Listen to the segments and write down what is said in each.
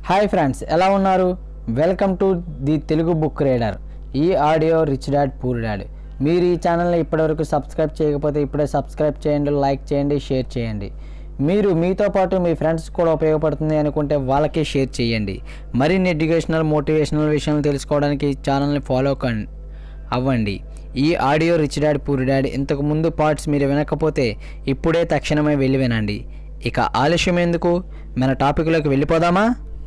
hi friends ఎలా ఉన్నారు welcome to the Telugu book reader ఈ audio rich dad poor dad మీరు ఈ ఛానల్ని ఇప్పటివరకు సబ్స్క్రైబ్ చేయకపోతే ఇప్పుడే సబ్స్క్రైబ్ చేయండి లైక్ చేయండి షేర్ చేయండి మీరు మీతో పాటు మీ ఫ్రెండ్స్ కూడా ఉపయోగపడుతుంది అనుకుంటే వాళ్ళకి షేర్ చేయండి మరిన్ని ఎడ్యుకేషనల్ మోటివేషనల్ విషయాలు తెలుసుకోవడానికి ఈ ఛానల్ని ఫాలో కండి అవ్వండి ఈ audio rich dad poor dad ఇంతకు ముందు పార్ట్స్ మీరు వినకపోతే ఇప్పుడే తక్షణమే వెళ్ళి వినండి ఇక ఆలస్యం ఎందుకు మన టాపిక్లోకి వెళ్ళిపోదామా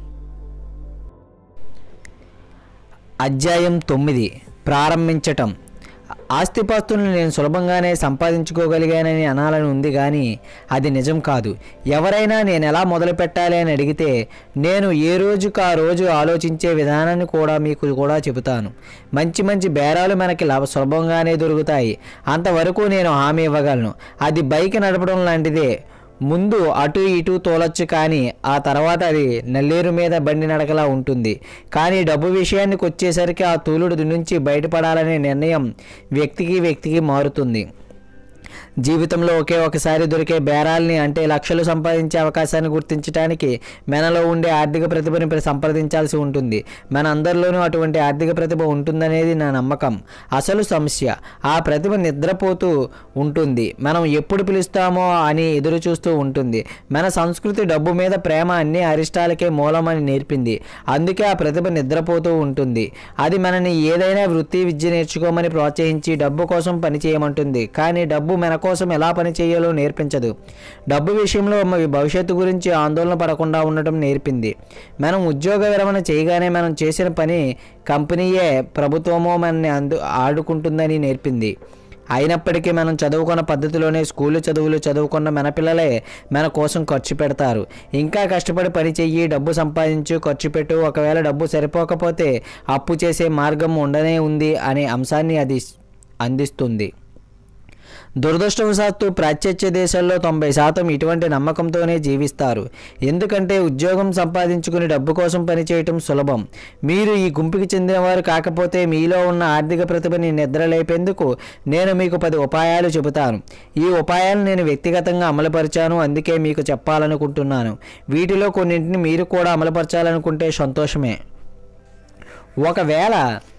అధ్యాయం తొమ్మిది ప్రారంభించటం ఆస్తిపాస్తులను నేను సులభంగానే సంపాదించుకోగలిగానని అనాలని ఉంది కానీ అది నిజం కాదు ఎవరైనా నేను ఎలా మొదలు పెట్టాలి అని అడిగితే నేను ఏ రోజుకు ఆ రోజు ఆలోచించే విధానాన్ని కూడా మీకు కూడా చెబుతాను మంచి మంచి బేరాలు మనకి లాభ సులభంగానే దొరుకుతాయి అంతవరకు నేను హామీ ఇవ్వగలను అది బైక్ నడపడం లాంటిదే ముందు అటు ఇటు తోలొచ్చు కానీ ఆ తర్వాత అది నల్లేరు మీద బండి నడకలా ఉంటుంది కానీ డబ్బు విషయానికి వచ్చేసరికి ఆ తూలుడు నుంచి బయటపడాలనే నిర్ణయం వ్యక్తికి వ్యక్తికి మారుతుంది జీవితంలో ఒకే ఒకసారి దొరికే బేరాల్ని అంటే లక్షలు సంపాదించే అవకాశాన్ని గుర్తించడానికి మనలో ఉండే ఆర్థిక ప్రతిభని ప్ర- సంప్రదించాల్సి ఉంటుంది మన అందరిలోనూ అటువంటి ఆర్థిక ప్రతిభ ఉంటుందనేది నా నమ్మకం అసలు సమస్య ఆ ప్రతిభ నిద్రపోతూ ఉంటుంది మనం ఎప్పుడు పిలుస్తామో అని ఎదురు చూస్తూ ఉంటుంది మన సంస్కృతి డబ్బు మీద ప్రేమ అన్ని అరిష్టాలకే మూలమని నేర్పింది అందుకే ఆ ప్రతిభ నిద్రపోతూ ఉంటుంది అది మనని ఏదైనా వృత్తి విద్య నేర్చుకోమని ప్రోత్సహించి డబ్బు కోసం పని చేయమంటుంది కానీ డబ్బు మన కోసం ఎలా పని చేయాలో నేర్పించదు డబ్బు విషయంలో మన భవిష్యత్తు గురించి ఆందోళన పడకుండా ఉండటం నేర్పింది మనం ఉద్యోగ విరమణ చేయగానే మనం చేసిన పని కంపెనీయే ప్రభుత్వమో మనని అందు ఆడుకుంటుందని నేర్పింది అయినప్పటికీ మనం చదువుకున్న పద్ధతిలోనే స్కూలు చదువులు చదువుకున్న మన పిల్లలే మన కోసం ఖర్చు పెడతారు ఇంకా కష్టపడి పని చెయ్యి డబ్బు సంపాదించు ఖర్చు పెట్టు ఒకవేళ డబ్బు సరిపోకపోతే అప్పు చేసే మార్గం ఉండనే ఉంది అనే అంశాన్ని అది అందిస్తుంది దురదృష్టవశాత్తు ప్రాచ్యత్య దేశాల్లో తొంభై శాతం ఇటువంటి నమ్మకంతోనే జీవిస్తారు ఎందుకంటే ఉద్యోగం సంపాదించుకుని డబ్బు కోసం పనిచేయటం సులభం మీరు ఈ గుంపుకి చెందినవారు కాకపోతే మీలో ఉన్న ఆర్థిక ప్రతిభని నిద్రలేపేందుకు నేను మీకు పది ఉపాయాలు చెబుతాను ఈ ఉపాయాలు నేను వ్యక్తిగతంగా అమలుపరిచాను అందుకే మీకు చెప్పాలనుకుంటున్నాను వీటిలో కొన్నింటిని మీరు కూడా అమలుపరచాలనుకుంటే సంతోషమే ఒకవేళ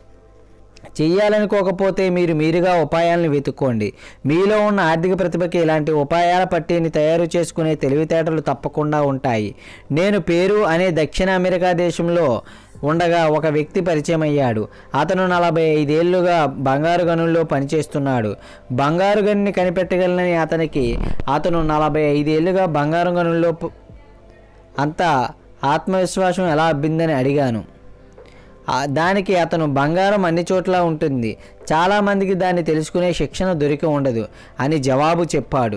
చెయ్యాలనుకోకపోతే మీరు మీరుగా ఉపాయాలను వెతుక్కోండి మీలో ఉన్న ఆర్థిక ప్రతిభకి ఇలాంటి ఉపాయాల పట్టీని తయారు చేసుకునే తెలివితేటలు తప్పకుండా ఉంటాయి నేను పేరు అనే దక్షిణ అమెరికా దేశంలో ఉండగా ఒక వ్యక్తి పరిచయం అయ్యాడు అతను నలభై ఐదేళ్లుగా బంగారు గనుల్లో పనిచేస్తున్నాడు బంగారు గనిని కనిపెట్టగలనని అతనికి అతను నలభై ఐదేళ్లుగా బంగారు గనుల్లో ప- అంత ఆత్మవిశ్వాసం ఎలా అబ్బిందని అడిగాను ఆ దానికి అతను బంగారం అన్ని చోట్ల ఉంటుంది చాలామందికి దాన్ని తెలుసుకునే శిక్షణ దొరికి ఉండదు అని జవాబు చెప్పాడు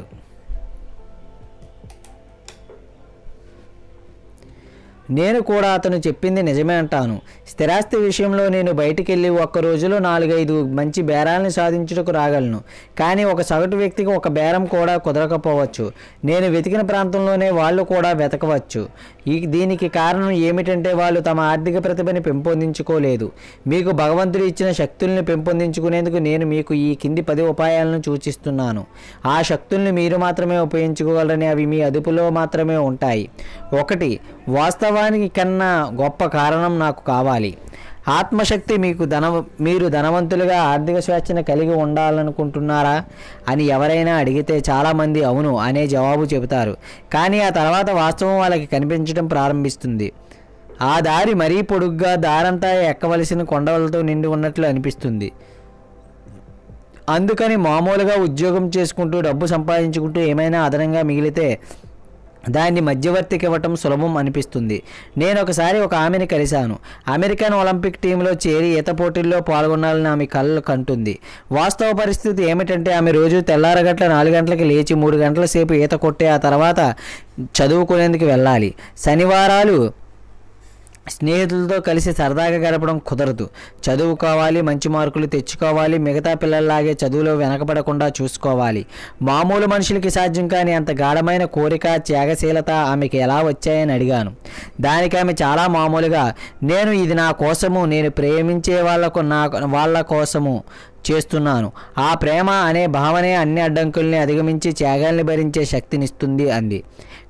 నేను కూడా అతను చెప్పింది నిజమే అంటాను స్థిరాస్తి విషయంలో నేను బయటికి వెళ్ళి ఒక్క రోజులో నాలుగైదు మంచి బేరాలను సాధించుటకు రాగలను కానీ ఒక సగటు వ్యక్తికి ఒక బేరం కూడా కుదరకపోవచ్చు నేను వెతికిన ప్రాంతంలోనే వాళ్ళు కూడా వెతకవచ్చు ఈ దీనికి కారణం ఏమిటంటే వాళ్ళు తమ ఆర్థిక ప్రతిభని పెంపొందించుకోలేదు మీకు భగవంతుడు ఇచ్చిన శక్తుల్ని పెంపొందించుకునేందుకు నేను మీకు ఈ కింది పది ఉపాయాలను సూచిస్తున్నాను ఆ శక్తుల్ని మీరు మాత్రమే ఉపయోగించుకోగలరని అవి మీ అదుపులో మాత్రమే ఉంటాయి ఒకటి వాస్తవానికి కన్నా గొప్ప కారణం నాకు కావాలి ఆత్మశక్తి మీకు ధన మీరు ధనవంతులుగా ఆర్థిక స్వేచ్ఛను కలిగి ఉండాలనుకుంటున్నారా అని ఎవరైనా అడిగితే చాలామంది అవును అనే జవాబు చెబుతారు కానీ ఆ తర్వాత వాస్తవం వాళ్ళకి కనిపించడం ప్రారంభిస్తుంది ఆ దారి మరీ పొడుగ్గా దారంతా ఎక్కవలసిన కొండలతో నిండి ఉన్నట్లు అనిపిస్తుంది అందుకని మామూలుగా ఉద్యోగం చేసుకుంటూ డబ్బు సంపాదించుకుంటూ ఏమైనా అదనంగా మిగిలితే దాన్ని మధ్యవర్తికి ఇవ్వటం సులభం అనిపిస్తుంది నేను ఒకసారి ఒక ఆమెని కలిశాను అమెరికన్ ఒలింపిక్ టీంలో చేరి ఈత పోటీల్లో పాల్గొనాలని ఆమె కళ్ళు కంటుంది వాస్తవ పరిస్థితి ఏమిటంటే ఆమె రోజు తెల్లారగట్ల నాలుగు గంటలకి లేచి మూడు గంటల సేపు ఈత కొట్టే ఆ తర్వాత చదువుకునేందుకు వెళ్ళాలి శనివారాలు స్నేహితులతో కలిసి సరదాగా గడపడం కుదరదు చదువుకోవాలి మంచి మార్కులు తెచ్చుకోవాలి మిగతా పిల్లల్లాగే చదువులో వెనకబడకుండా చూసుకోవాలి మామూలు మనుషులకి సాధ్యం కాని అంత గాఢమైన కోరిక త్యాగశీలత ఆమెకి ఎలా వచ్చాయని అడిగాను దానికి ఆమె చాలా మామూలుగా నేను ఇది నా కోసము నేను ప్రేమించే వాళ్ళకు నా వాళ్ళ కోసము చేస్తున్నాను ఆ ప్రేమ అనే భావనే అన్ని అడ్డంకుల్ని అధిగమించి త్యాగాల్ని భరించే శక్తినిస్తుంది అంది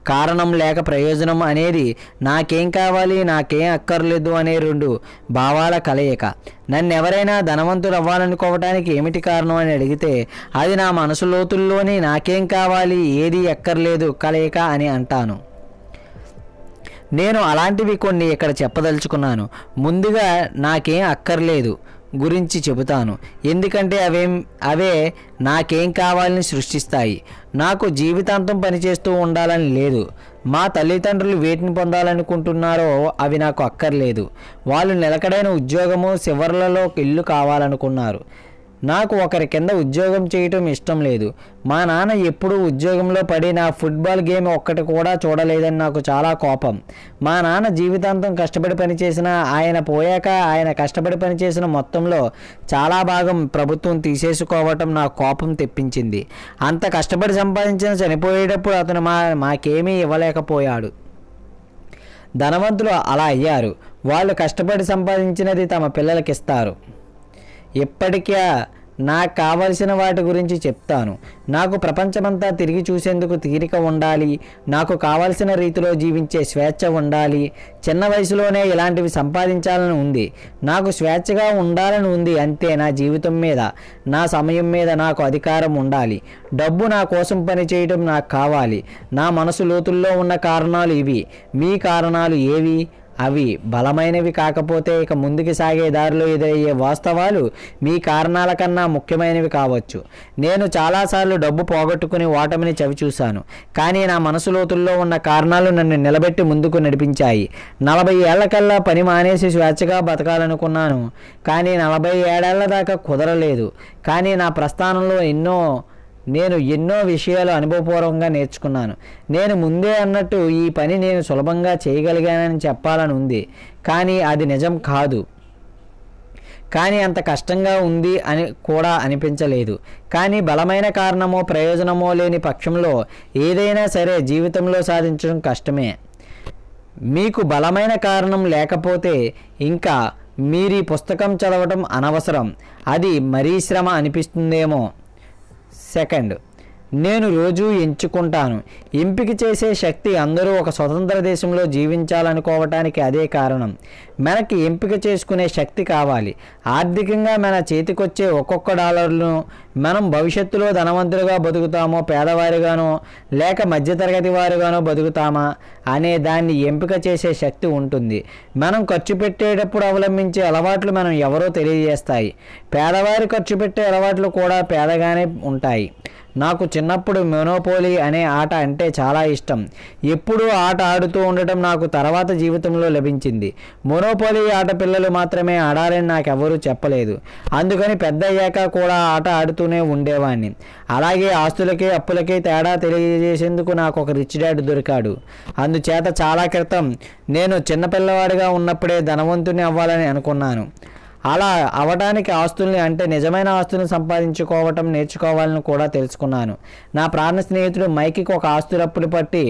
కారణం లేక ప్రయోజనం అనేది నాకేం కావాలి నాకేం అక్కర్లేదు అనే రెండు భావాల కలయిక నన్ను ఎవరైనా ధనవంతుడు అవ్వాలనుకోవటానికి ఏమిటి కారణం అని అడిగితే అది నా మనసు లోతుల్లోని నాకేం కావాలి ఏది ఎక్కర్లేదు కలయిక అని అంటాను నేను అలాంటివి కొన్ని ఇక్కడ చెప్పదలుచుకున్నాను ముందుగా నాకేం అక్కర్లేదు గురించి చెబుతాను ఎందుకంటే అవేం అవే నాకేం కావాలని సృష్టిస్తాయి నాకు జీవితాంతం పనిచేస్తూ ఉండాలని లేదు మా తల్లిదండ్రులు వేటిని పొందాలనుకుంటున్నారో అవి నాకు అక్కర్లేదు వాళ్ళు నిలకడైన ఉద్యోగము చివర్లలో ఇల్లు కావాలనుకున్నారు నాకు ఒకరి కింద ఉద్యోగం చేయటం ఇష్టం లేదు మా నాన్న ఎప్పుడూ ఉద్యోగంలో పడి నా ఫుట్బాల్ గేమ్ ఒక్కటి కూడా చూడలేదని నాకు చాలా కోపం మా నాన్న జీవితాంతం కష్టపడి పనిచేసిన ఆయన పోయాక ఆయన కష్టపడి పనిచేసిన మొత్తంలో చాలా భాగం ప్రభుత్వం తీసేసుకోవటం నాకు కోపం తెప్పించింది అంత కష్టపడి సంపాదించిన చనిపోయేటప్పుడు అతను మా మాకేమీ ఇవ్వలేకపోయాడు ధనవంతులు అలా అయ్యారు వాళ్ళు కష్టపడి సంపాదించినది తమ పిల్లలకి ఇస్తారు ఇప్పటికే నాకు కావలసిన వాటి గురించి చెప్తాను నాకు ప్రపంచమంతా తిరిగి చూసేందుకు తీరిక ఉండాలి నాకు కావలసిన రీతిలో జీవించే స్వేచ్ఛ ఉండాలి చిన్న వయసులోనే ఇలాంటివి సంపాదించాలని ఉంది నాకు స్వేచ్ఛగా ఉండాలని ఉంది అంతే నా జీవితం మీద నా సమయం మీద నాకు అధికారం ఉండాలి డబ్బు నా కోసం పని చేయడం నాకు కావాలి నా మనసు లోతుల్లో ఉన్న కారణాలు ఇవి మీ కారణాలు ఏవి అవి బలమైనవి కాకపోతే ఇక ముందుకు సాగే దారిలో ఎదురయ్యే వాస్తవాలు మీ కారణాల కన్నా ముఖ్యమైనవి కావచ్చు నేను చాలాసార్లు డబ్బు పోగొట్టుకుని ఓటమిని చవిచూశాను కానీ నా మనసు లోతుల్లో ఉన్న కారణాలు నన్ను నిలబెట్టి ముందుకు నడిపించాయి నలభై ఏళ్లకల్లా పని మానేసి స్వేచ్ఛగా బతకాలనుకున్నాను కానీ నలభై ఏడేళ్ల దాకా కుదరలేదు కానీ నా ప్రస్థానంలో ఎన్నో నేను ఎన్నో విషయాలు అనుభవపూర్వకంగా నేర్చుకున్నాను నేను ముందే అన్నట్టు ఈ పని నేను సులభంగా చేయగలిగానని చెప్పాలని ఉంది కానీ అది నిజం కాదు కానీ అంత కష్టంగా ఉంది అని కూడా అనిపించలేదు కానీ బలమైన కారణమో ప్రయోజనమో లేని పక్షంలో ఏదైనా సరే జీవితంలో సాధించడం కష్టమే మీకు బలమైన కారణం లేకపోతే ఇంకా మీరు ఈ పుస్తకం చదవటం అనవసరం అది మరీ శ్రమ అనిపిస్తుందేమో సెకండ్ నేను రోజూ ఎంచుకుంటాను ఎంపిక చేసే శక్తి అందరూ ఒక స్వతంత్ర దేశంలో జీవించాలనుకోవటానికి అదే కారణం మనకి ఎంపిక చేసుకునే శక్తి కావాలి ఆర్థికంగా మన చేతికొచ్చే ఒక్కొక్క డాలర్ను మనం భవిష్యత్తులో ధనవంతులుగా బతుకుతామో పేదవారిగానో లేక మధ్యతరగతి వారుగానో బతుకుతామా అనే దాన్ని ఎంపిక చేసే శక్తి ఉంటుంది మనం ఖర్చు పెట్టేటప్పుడు అవలంబించే అలవాట్లు మనం ఎవరో తెలియజేస్తాయి పేదవారి ఖర్చు పెట్టే అలవాట్లు కూడా పేదగానే ఉంటాయి నాకు చిన్నప్పుడు మెనోపోలీ అనే ఆట అంటే చాలా ఇష్టం ఎప్పుడూ ఆట ఆడుతూ ఉండటం నాకు తర్వాత జీవితంలో లభించింది మొనోపోలీ ఆట పిల్లలు మాత్రమే ఆడాలని నాకెవరూ చెప్పలేదు అందుకని పెద్ద అయ్యాక కూడా ఆట ఆడుతూనే ఉండేవాడిని అలాగే ఆస్తులకి అప్పులకి తేడా తెలియజేసేందుకు నాకు ఒక రిచ్ డాడ్ దొరికాడు అందుచేత చాలా క్రితం నేను చిన్నపిల్లవాడిగా ఉన్నప్పుడే ధనవంతుని అవ్వాలని అనుకున్నాను అలా అవడానికి ఆస్తుల్ని అంటే నిజమైన ఆస్తులను సంపాదించుకోవటం నేర్చుకోవాలని కూడా తెలుసుకున్నాను నా ప్రాణ స్నేహితుడు మైకికి ఒక ఆస్తులప్పులు పట్టి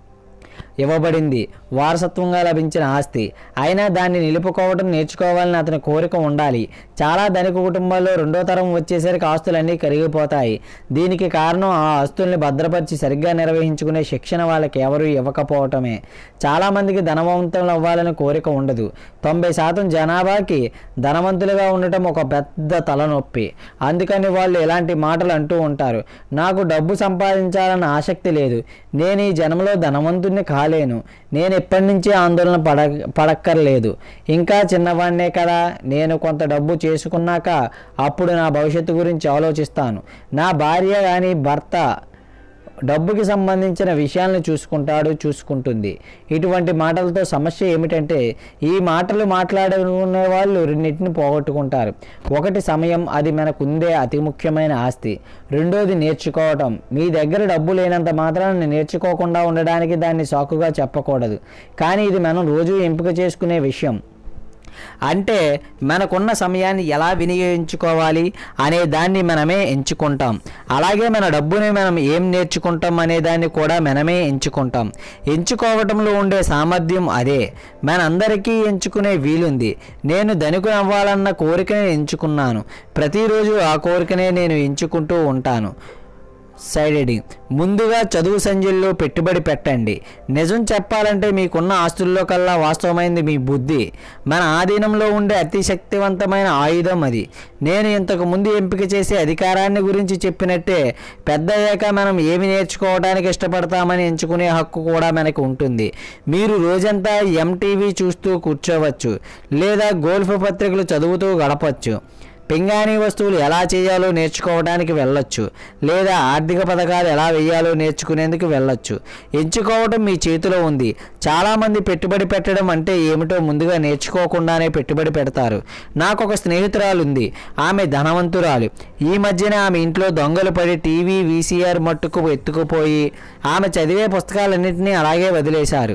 ఇవ్వబడింది వారసత్వంగా లభించిన ఆస్తి అయినా దాన్ని నిలుపుకోవడం నేర్చుకోవాలని అతని కోరిక ఉండాలి చాలా ధనిక కుటుంబాల్లో రెండో తరం వచ్చేసరికి ఆస్తులన్నీ కరిగిపోతాయి దీనికి కారణం ఆ ఆస్తుల్ని భద్రపరిచి సరిగ్గా నిర్వహించుకునే శిక్షణ వాళ్ళకి ఎవరూ ఇవ్వకపోవటమే చాలామందికి ధనవంతులు అవ్వాలని కోరిక ఉండదు తొంభై శాతం జనాభాకి ధనవంతులుగా ఉండటం ఒక పెద్ద తలనొప్పి అందుకని వాళ్ళు ఇలాంటి మాటలు అంటూ ఉంటారు నాకు డబ్బు సంపాదించాలన్న ఆసక్తి లేదు నేను ఈ జన్మలో ధనవంతుణ్ణి కాలేను నేను ఎప్పటి నుంచే ఆందోళన పడ పడక్కర్లేదు ఇంకా చిన్నవాడినే కదా నేను కొంత డబ్బు చేసుకున్నాక అప్పుడు నా భవిష్యత్తు గురించి ఆలోచిస్తాను నా భార్య కానీ భర్త డబ్బుకి సంబంధించిన విషయాలను చూసుకుంటాడు చూసుకుంటుంది ఇటువంటి మాటలతో సమస్య ఏమిటంటే ఈ మాటలు మాట్లాడుకునే వాళ్ళు రెండింటిని పోగొట్టుకుంటారు ఒకటి సమయం అది మనకుందే అతి ముఖ్యమైన ఆస్తి రెండోది నేర్చుకోవటం మీ దగ్గర డబ్బు లేనంత మాత్రాన నేర్చుకోకుండా ఉండడానికి దాన్ని సాకుగా చెప్పకూడదు కానీ ఇది మనం రోజు ఎంపిక చేసుకునే విషయం అంటే మనకున్న సమయాన్ని ఎలా వినియోగించుకోవాలి అనే దాన్ని మనమే ఎంచుకుంటాం అలాగే మన డబ్బుని మనం ఏం నేర్చుకుంటాం అనే దాన్ని కూడా మనమే ఎంచుకుంటాం ఎంచుకోవటంలో ఉండే సామర్థ్యం అదే మనందరికీ ఎంచుకునే వీలుంది నేను ధనికుని అవ్వాలన్న కోరికనే ఎంచుకున్నాను ప్రతిరోజు ఆ కోరికనే నేను ఎంచుకుంటూ ఉంటాను సైడెడ్ ముందుగా చదువు సంధ్యల్లో పెట్టుబడి పెట్టండి నిజం చెప్పాలంటే మీకున్న ఆస్తుల్లో కల్లా వాస్తవమైంది మీ బుద్ధి మన ఆధీనంలో ఉండే అతి శక్తివంతమైన ఆయుధం అది నేను ఇంతకు ముందు ఎంపిక చేసే అధికారాన్ని గురించి చెప్పినట్టే పెద్దయ్యాక మనం ఏమి నేర్చుకోవడానికి ఇష్టపడతామని ఎంచుకునే హక్కు కూడా మనకు ఉంటుంది మీరు రోజంతా ఎంటీవీ చూస్తూ కూర్చోవచ్చు లేదా గోల్ఫ్ పత్రికలు చదువుతూ గడపచ్చు పింగాణి వస్తువులు ఎలా చేయాలో నేర్చుకోవడానికి వెళ్ళొచ్చు లేదా ఆర్థిక పథకాలు ఎలా వేయాలో నేర్చుకునేందుకు వెళ్ళొచ్చు ఎంచుకోవడం మీ చేతిలో ఉంది చాలామంది పెట్టుబడి పెట్టడం అంటే ఏమిటో ముందుగా నేర్చుకోకుండానే పెట్టుబడి పెడతారు నాకు ఒక స్నేహితురాలు ఉంది ఆమె ధనవంతురాలు ఈ మధ్యన ఆమె ఇంట్లో దొంగలు పడి టీవీ వీసీఆర్ మట్టుకు ఎత్తుకుపోయి ఆమె చదివే పుస్తకాలన్నింటినీ అలాగే వదిలేశారు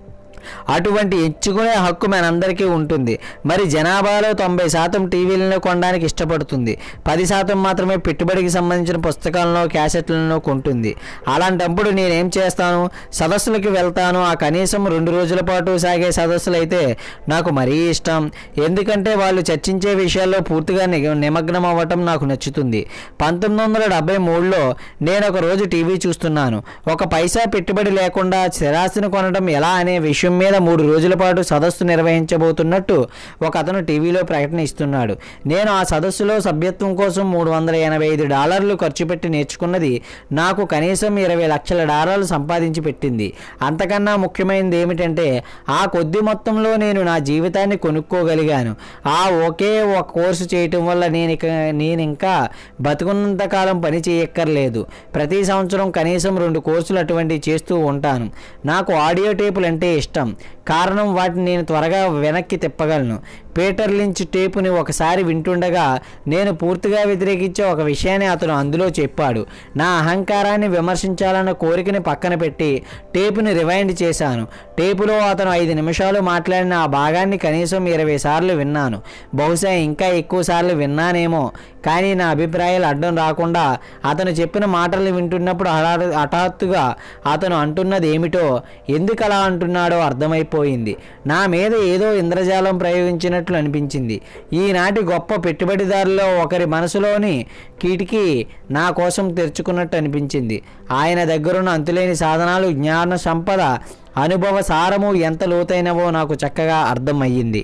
అటువంటి ఎంచుకునే హక్కు మనందరికీ ఉంటుంది మరి జనాభాలో తొంభై శాతం టీవీలను కొనడానికి ఇష్టపడుతుంది పది శాతం మాత్రమే పెట్టుబడికి సంబంధించిన పుస్తకాలను క్యాసెట్లను కొంటుంది అలాంటప్పుడు నేనేం చేస్తాను సదస్సులకు వెళ్తాను ఆ కనీసం రెండు రోజుల పాటు సాగే సదస్సులు అయితే నాకు మరీ ఇష్టం ఎందుకంటే వాళ్ళు చర్చించే విషయాల్లో పూర్తిగా నిగ- నిమగ్నం అవ్వటం నాకు నచ్చుతుంది పంతొమ్మిది వందల డెబ్బై మూడులో నేను ఒక రోజు టీవీ చూస్తున్నాను ఒక పైసా పెట్టుబడి లేకుండా స్థిరాస్తిని కొనడం ఎలా అనే విషయం మీద మూడు రోజుల పాటు సదస్సు నిర్వహించబోతున్నట్టు ఒక అతను టీవీలో ప్రకటన ఇస్తున్నాడు నేను ఆ సదస్సులో సభ్యత్వం కోసం మూడు వందల ఎనభై ఐదు డాలర్లు ఖర్చు పెట్టి నేర్చుకున్నది నాకు కనీసం ఇరవై లక్షల డాలర్లు సంపాదించి పెట్టింది అంతకన్నా ముఖ్యమైనది ఏమిటంటే ఆ కొద్ది మొత్తంలో నేను నా జీవితాన్ని కొనుక్కోగలిగాను ఆ ఒకే ఒక కోర్సు చేయటం వల్ల నేను ఇక నేను ఇంకా బతుకున్నంత కాలం పని చేయక్కర్లేదు ప్రతి సంవత్సరం కనీసం రెండు కోర్సులు అటువంటివి చేస్తూ ఉంటాను నాకు ఆడియో టేపులు అంటే ఇష్టం కారణం వాటిని నేను త్వరగా వెనక్కి తిప్పగలను పీటర్ లించ్ టేపుని ఒకసారి వింటుండగా నేను పూర్తిగా వ్యతిరేకించే ఒక విషయాన్ని అతను అందులో చెప్పాడు నా అహంకారాన్ని విమర్శించాలన్న కోరికని పక్కన పెట్టి టేపుని రివైండ్ చేశాను టేపులో అతను ఐదు నిమిషాలు మాట్లాడిన ఆ భాగాన్ని కనీసం ఇరవై సార్లు విన్నాను బహుశా ఇంకా ఎక్కువ సార్లు విన్నానేమో కానీ నా అభిప్రాయాలు అడ్డం రాకుండా అతను చెప్పిన మాటలు వింటున్నప్పుడు హఠా- హఠాత్తుగా అతను అంటున్నది ఏమిటో ఎందుకు అలా అంటున్నాడో అర్థమైపోయింది నా మీద ఏదో ఇంద్రజాలం ప్రయోగించినట్లు అనిపించింది ఈనాటి గొప్ప పెట్టుబడిదారులో ఒకరి మనసులోని కిటికీ నా కోసం తెరుచుకున్నట్టు అనిపించింది ఆయన దగ్గరున్న అంతులేని సాధనాలు జ్ఞాన సంపద అనుభవ సారము ఎంత లోతైనవో నాకు చక్కగా అర్థమయ్యింది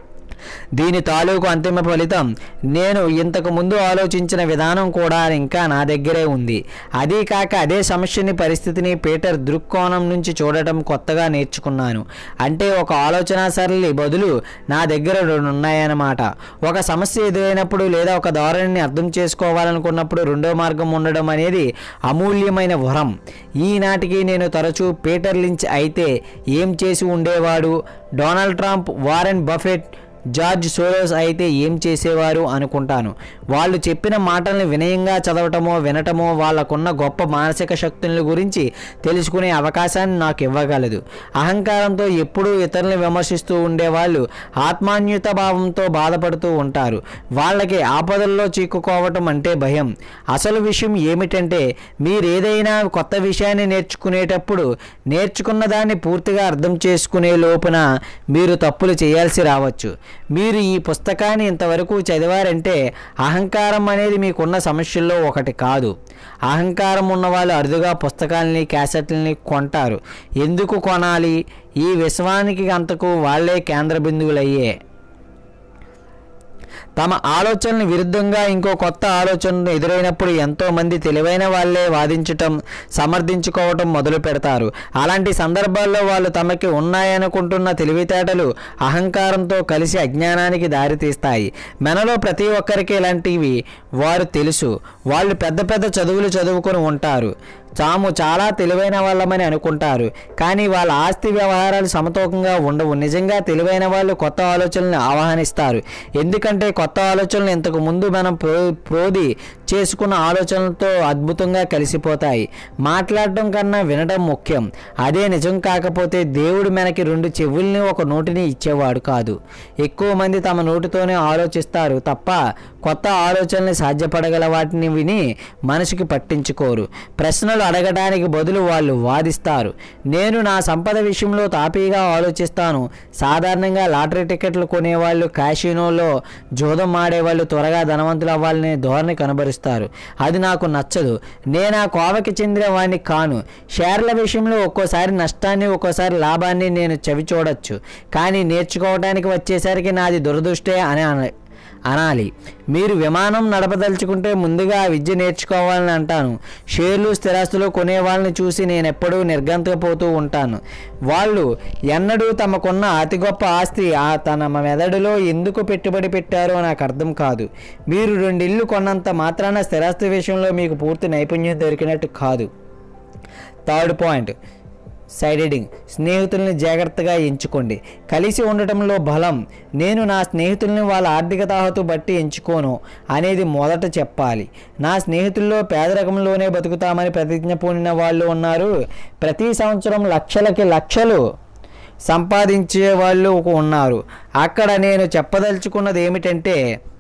దీని తాలూకు అంతిమ ఫలితం నేను ఇంతకు ముందు ఆలోచించిన విధానం కూడా ఇంకా నా దగ్గరే ఉంది అదీ కాక అదే సమస్యని పరిస్థితిని పీటర్ దృక్కోణం నుంచి చూడటం కొత్తగా నేర్చుకున్నాను అంటే ఒక ఆలోచన సరళి బదులు నా దగ్గర రెండు ఉన్నాయన్నమాట ఒక సమస్య ఎదురైనప్పుడు లేదా ఒక ధోరణిని అర్థం చేసుకోవాలనుకున్నప్పుడు రెండో మార్గం ఉండడం అనేది అమూల్యమైన వరం ఈనాటికి నేను తరచూ పీటర్ లించ్ అయితే ఏం చేసి ఉండేవాడు Donald Trump Warren Buffett George Soros అయితే ఏం చేసేవారు అనుకుంటాను వాళ్ళు చెప్పిన మాటల్ని వినయంగా చదవటమో వినటమో వాళ్ళకున్న గొప్ప మానసిక శక్తుల గురించి తెలుసుకునే అవకాశాన్ని నాకు ఇవ్వగలదు అహంకారంతో ఎప్పుడూ ఇతరులను విమర్శిస్తూ ఉండేవాళ్ళు ఆత్మాన్యుత భావంతో బాధపడుతూ ఉంటారు వాళ్ళకి ఆపదల్లో చిక్కుకోవటం అంటే భయం అసలు విషయం ఏమిటంటే మీరేదైనా కొత్త విషయాన్ని నేర్చుకునేటప్పుడు నేర్చుకున్న దాన్ని పూర్తిగా అర్థం చేసుకునే లోపున మీరు తప్పులు చేయాల్సి రావచ్చు మీరు ఈ పుస్తకాన్ని ఇంతవరకు చదివారంటే అహంకారం అనేది మీకున్న సమస్యల్లో ఒకటి కాదు అహంకారం ఉన్నవాళ్ళు అరుదుగా పుస్తకాలని క్యాసెట్లని కొంటారు ఎందుకు కొనాలి ఈ విశ్వానికి అంతకు వాళ్ళే కేంద్ర బిందువులయ్యే తమ ఆలోచనలు విరుద్ధంగా ఇంకో కొత్త ఆలోచనలు ఎదురైనప్పుడు ఎంతో మంది తెలివైన వాళ్ళే వాదించటం సమర్థించుకోవటం మొదలు పెడతారు అలాంటి సందర్భాల్లో వాళ్ళు తమకి ఉన్నాయనుకుంటున్న తెలివితేటలు అహంకారంతో కలిసి అజ్ఞానానికి దారితీస్తాయి మనలో ప్రతి ఒక్కరికి ఇలాంటివి వారు తెలుసు వాళ్ళు పెద్ద పెద్ద చదువులు చదువుకొని ఉంటారు తాము చాలా తెలివైన వాళ్ళమని అనుకుంటారు కానీ వాళ్ళ ఆస్తి వ్యవహారాలు సమతూకంగా ఉండవు నిజంగా తెలివైన వాళ్ళు కొత్త ఆలోచనలను ఆహ్వానిస్తారు ఎందుకంటే కొత్త ఆలోచనలు ఇంతకు ముందు మనం ప్రో ప్రోది చేసుకున్న ఆలోచనలతో అద్భుతంగా కలిసిపోతాయి మాట్లాడటం కన్నా వినడం ముఖ్యం అదే నిజం కాకపోతే దేవుడు మనకి రెండు చెవుల్ని ఒక నోటిని ఇచ్చేవాడు కాదు ఎక్కువ మంది తమ నోటితోనే ఆలోచిస్తారు తప్ప కొత్త ఆలోచనలు సాధ్యపడగల వాటిని విని మనసుకి పట్టించుకోరు ప్రశ్నలు అడగడానికి బదులు వాళ్ళు వాదిస్తారు నేను నా సంపద విషయంలో తాపీగా ఆలోచిస్తాను సాధారణంగా లాటరీ టికెట్లు కొనేవాళ్ళు క్యాషినోలో జోదం ఆడేవాళ్ళు త్వరగా ధనవంతులు అవ్వాలనే ధోరణి కనబరుస్తారు చూస్తారు అది నాకు నచ్చదు నేను ఆ కోవకి చెందిన వాడిని కాను షేర్ల విషయంలో ఒక్కోసారి నష్టాన్ని ఒక్కోసారి లాభాన్ని నేను చవి చూడొచ్చు కానీ నేర్చుకోవడానికి వచ్చేసరికి నాది దురదృష్టే అని అన అనాలి మీరు విమానం నడపదలుచుకుంటే ముందుగా ఆ విద్య నేర్చుకోవాలని అంటాను షేర్లు స్థిరాస్తులు కొనే వాళ్ళని చూసి నేను ఎప్పుడూ నిర్గంతపోతూ ఉంటాను వాళ్ళు ఎన్నడూ తమకున్న అతి గొప్ప ఆస్తి ఆ తన మెదడులో ఎందుకు పెట్టుబడి పెట్టారో నాకు అర్థం కాదు మీరు రెండు ఇల్లు కొన్నంత మాత్రాన స్థిరాస్తి విషయంలో మీకు పూర్తి నైపుణ్యం దొరికినట్టు కాదు థర్డ్ పాయింట్ సైడెడింగ్ స్నేహితుల్ని జాగ్రత్తగా ఎంచుకోండి కలిసి ఉండటంలో బలం నేను నా స్నేహితుల్ని వాళ్ళ ఆర్థిక తాహతు బట్టి ఎంచుకోను అనేది మొదట చెప్పాలి నా స్నేహితుల్లో పేదరికంలోనే బతుకుతామని ప్రతిజ్ఞ పూనిన వాళ్ళు ఉన్నారు ప్రతి సంవత్సరం లక్షలకి లక్షలు సంపాదించే వాళ్ళు ఉన్నారు అక్కడ నేను చెప్పదలుచుకున్నది ఏమిటంటే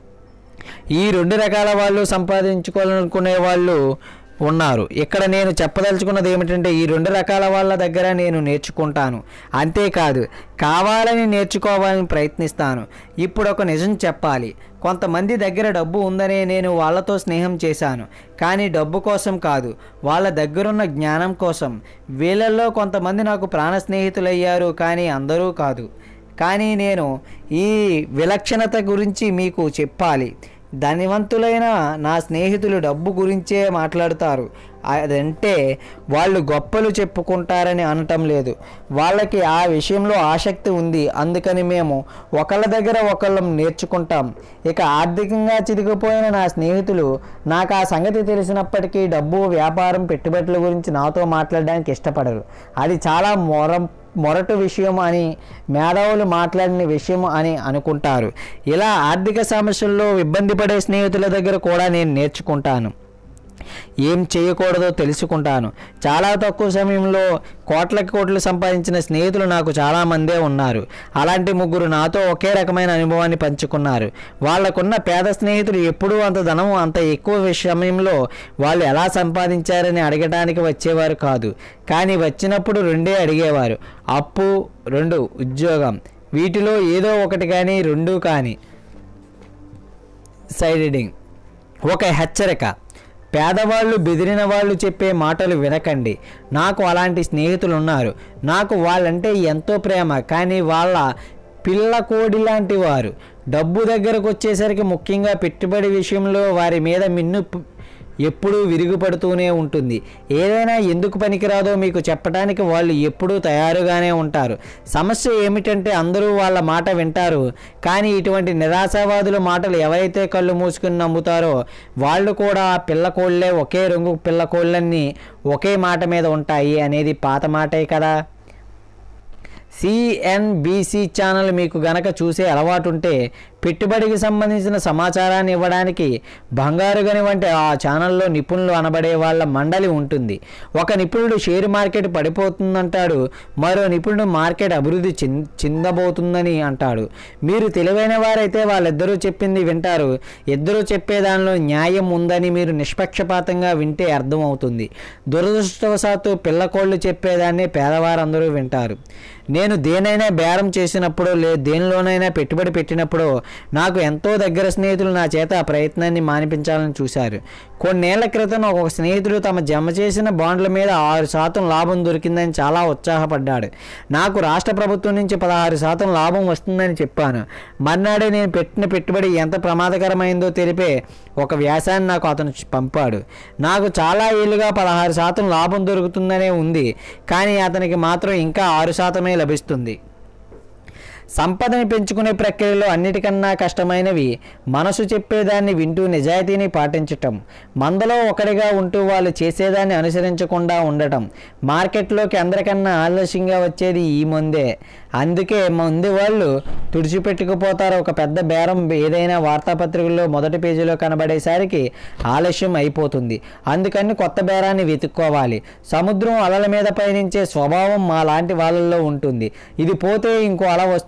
ఈ రెండు రకాల వాళ్ళు సంపాదించుకోవాలనుకునే వాళ్ళు ఉన్నారు ఇక్కడ నేను చెప్పదలుచుకున్నది ఏమిటంటే ఈ రెండు రకాల వాళ్ళ దగ్గర నేను నేర్చుకుంటాను అంతేకాదు కావాలని నేర్చుకోవాలని ప్రయత్నిస్తాను ఇప్పుడు ఒక నిజం చెప్పాలి కొంతమంది దగ్గర డబ్బు ఉందనే నేను వాళ్ళతో స్నేహం చేశాను కానీ డబ్బు కోసం కాదు వాళ్ళ దగ్గరున్న జ్ఞానం కోసం వీళ్ళల్లో కొంతమంది నాకు ప్రాణ స్నేహితులయ్యారు కానీ అందరూ కాదు కానీ నేను ఈ విలక్షణత గురించి మీకు చెప్పాలి ధనవంతులైన నా స్నేహితులు డబ్బు గురించే మాట్లాడుతారు అదంటే వాళ్ళు గొప్పలు చెప్పుకుంటారని అనటం లేదు వాళ్ళకి ఆ విషయంలో ఆసక్తి ఉంది అందుకని మేము ఒకళ్ళ దగ్గర ఒకళ్ళం నేర్చుకుంటాం ఇక ఆర్థికంగా చిరిగిపోయిన నా స్నేహితులు నాకు ఆ సంగతి తెలిసినప్పటికీ డబ్బు వ్యాపారం పెట్టుబడుల గురించి నాతో మాట్లాడడానికి ఇష్టపడరు అది చాలా మొరం మొరటు విషయం అని మేధావులు మాట్లాడిన విషయం అని అనుకుంటారు ఇలా ఆర్థిక సమస్యల్లో ఇబ్బంది పడే స్నేహితుల దగ్గర కూడా నేను నేర్చుకుంటాను ఏం చేయకూడదో తెలుసుకుంటాను చాలా తక్కువ సమయంలో కోట్లకి కోట్లు సంపాదించిన స్నేహితులు నాకు చాలామందే ఉన్నారు అలాంటి ముగ్గురు నాతో ఒకే రకమైన అనుభవాన్ని పంచుకున్నారు వాళ్ళకున్న పేద స్నేహితులు ఎప్పుడూ అంత ధనం అంత ఎక్కువ సమయంలో వాళ్ళు ఎలా సంపాదించారని అడగడానికి వచ్చేవారు కాదు కానీ వచ్చినప్పుడు రెండే అడిగేవారు అప్పు రెండు ఉద్యోగం వీటిలో ఏదో ఒకటి కానీ రెండు కానీ సైడెడింగ్ ఒక హెచ్చరిక పేదవాళ్ళు బెదిరిన వాళ్ళు చెప్పే మాటలు వినకండి నాకు అలాంటి స్నేహితులు ఉన్నారు నాకు వాళ్ళంటే ఎంతో ప్రేమ కానీ వాళ్ళ పిల్ల కోడి లాంటి వారు డబ్బు దగ్గరకు వచ్చేసరికి ముఖ్యంగా పెట్టుబడి విషయంలో వారి మీద మిన్ను ప్- ఎప్పుడూ విరుగుపడుతూనే ఉంటుంది ఏదైనా ఎందుకు పనికిరాదో మీకు చెప్పడానికి వాళ్ళు ఎప్పుడూ తయారుగానే ఉంటారు సమస్య ఏమిటంటే అందరూ వాళ్ళ మాట వింటారు కానీ ఇటువంటి నిరాశావాదుల మాటలు ఎవరైతే కళ్ళు మూసుకుని నమ్ముతారో వాళ్ళు కూడా ఆ పిల్లకోళ్ళే ఒకే రంగు పిల్లకోళ్ళన్నీ ఒకే మాట మీద ఉంటాయి అనేది పాత మాటే కదా సిఎన్బిసి ఛానల్ మీకు గనక చూసే అలవాటు ఉంటే పెట్టుబడికి సంబంధించిన సమాచారాన్ని ఇవ్వడానికి బంగారు గని వంటి ఆ ఛానల్లో నిపుణులు అనబడే వాళ్ళ మండలి ఉంటుంది ఒక నిపుణుడు షేర్ మార్కెట్ పడిపోతుందంటాడు మరో నిపుణుడు మార్కెట్ అభివృద్ధి చిన్ చిందబోతుందని అంటాడు మీరు తెలివైన వారైతే వాళ్ళిద్దరూ చెప్పింది వింటారు ఇద్దరూ చెప్పే దానిలో న్యాయం ఉందని మీరు నిష్పక్షపాతంగా వింటే అర్థమవుతుంది దురదృష్టవశాత్తు పిల్లకోళ్ళు చెప్పేదాన్ని పేదవారందరూ వింటారు నేను దేనైనా బేరం చేసినప్పుడు లే దేనిలోనైనా పెట్టుబడి పెట్టినప్పుడు నాకు ఎంతో దగ్గర స్నేహితులు నా చేత ఆ ప్రయత్నాన్ని మానిపించాలని చూశారు కొన్నేళ్ల క్రితం ఒక స్నేహితుడు తమ జమ చేసిన బాండ్ల మీద ఆరు శాతం లాభం దొరికిందని చాలా ఉత్సాహపడ్డాడు నాకు రాష్ట్ర ప్రభుత్వం నుంచి పదహారు శాతం లాభం వస్తుందని చెప్పాను మర్నాడే నేను పెట్టిన పెట్టుబడి ఎంత ప్రమాదకరమైందో తెలిపే ఒక వ్యాసాన్ని నాకు అతను పంపాడు నాకు చాలా ఏళ్ళుగా పదహారు శాతం లాభం దొరుకుతుందనే ఉంది కానీ అతనికి మాత్రం ఇంకా ఆరు శాతమే లభిస్తుంది సంపదని పెంచుకునే ప్రక్రియలో అన్నిటికన్నా కష్టమైనవి మనసు చెప్పేదాన్ని వింటూ నిజాయితీని పాటించటం మందలో ఒకరిగా ఉంటూ వాళ్ళు చేసేదాన్ని అనుసరించకుండా ఉండటం మార్కెట్లోకి అందరికన్నా ఆలస్యంగా వచ్చేది ఈ ముందే అందుకే ముందు వాళ్ళు తుడిచిపెట్టుకుపోతారు ఒక పెద్ద బేరం ఏదైనా వార్తాపత్రికల్లో మొదటి పేజీలో కనబడేసరికి ఆలస్యం అయిపోతుంది అందుకని కొత్త బేరాన్ని వెతుక్కోవాలి సముద్రం అలల మీద పయనించే స్వభావం మా లాంటి వాళ్ళల్లో ఉంటుంది ఇది పోతే ఇంకో అల వస్తుంది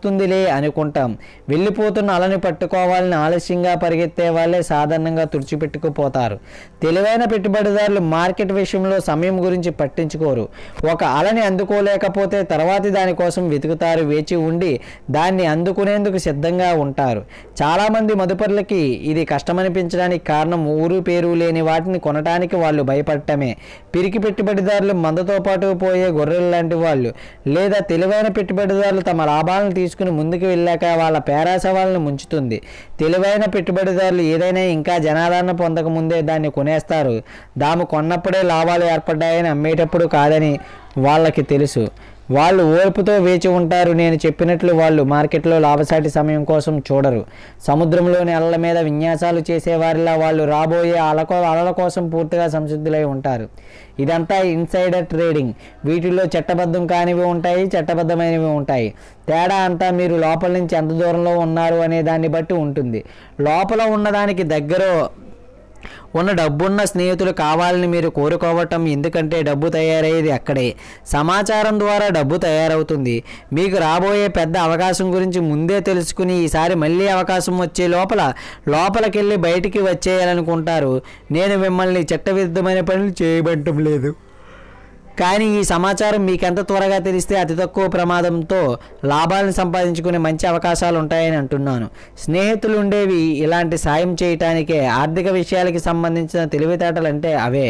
వస్తుందిలే అనుకుంటాం వెళ్ళిపోతున్న అలని పట్టుకోవాలని ఆలస్యంగా పరిగెత్తే వాళ్ళే సాధారణంగా తుడిచిపెట్టుకుపోతారు తెలివైన పెట్టుబడిదారులు మార్కెట్ విషయంలో సమయం గురించి పట్టించుకోరు ఒక అలని అందుకోలేకపోతే తర్వాతి దానికోసం వెతుకుతారు వేచి ఉండి దాన్ని అందుకునేందుకు సిద్ధంగా ఉంటారు చాలామంది మదుపరులకి ఇది కష్టమనిపించడానికి కారణం ఊరు పేరు లేని వాటిని కొనడానికి వాళ్ళు భయపడటమే పిరికి పెట్టుబడిదారులు మందతో పాటు పోయే గొర్రెలు లాంటి వాళ్ళు లేదా తెలివైన పెట్టుబడిదారులు తమ లాభాలను తీసుకుని ముందుకు వెళ్ళాక వాళ్ళ పేరాస వాళ్ళని ముంచుతుంది తెలివైన పెట్టుబడిదారులు ఏదైనా ఇంకా జనాదరణ పొందక ముందే దాన్ని కొనేస్తారు దాము కొన్నప్పుడే లాభాలు ఏర్పడ్డాయని అమ్మేటప్పుడు కాదని వాళ్ళకి తెలుసు వాళ్ళు ఓర్పుతో వేచి ఉంటారు నేను చెప్పినట్లు వాళ్ళు మార్కెట్లో లాభసాటి సమయం కోసం చూడరు సముద్రంలోని అలల మీద విన్యాసాలు చేసేవారిలా వాళ్ళు రాబోయే అలకో అలల కోసం పూర్తిగా సంసిద్ధులై ఉంటారు ఇదంతా ఇన్సైడర్ ట్రేడింగ్ వీటిల్లో చట్టబద్ధం కానివి ఉంటాయి చట్టబద్ధమైనవి ఉంటాయి తేడా అంతా మీరు లోపల నుంచి ఎంత దూరంలో ఉన్నారు అనే దాన్ని బట్టి ఉంటుంది లోపల ఉన్నదానికి దగ్గర ఉన్న డబ్బున్న స్నేహితులు కావాలని మీరు కోరుకోవటం ఎందుకంటే డబ్బు తయారయ్యేది అక్కడే సమాచారం ద్వారా డబ్బు తయారవుతుంది మీకు రాబోయే పెద్ద అవకాశం గురించి ముందే తెలుసుకుని ఈసారి మళ్ళీ అవకాశం వచ్చే లోపల లోపలికెళ్ళి బయటికి వచ్చేయాలనుకుంటారు నేను మిమ్మల్ని చట్టవిరుద్ధమైన పనులు చేయబడటం లేదు కానీ ఈ సమాచారం మీకెంత త్వరగా తెలిస్తే అతి తక్కువ ప్రమాదంతో లాభాలను సంపాదించుకునే మంచి అవకాశాలు ఉంటాయని అంటున్నాను స్నేహితులు ఉండేవి ఇలాంటి సాయం చేయటానికే ఆర్థిక విషయాలకి సంబంధించిన తెలివితేటలు అంటే అవే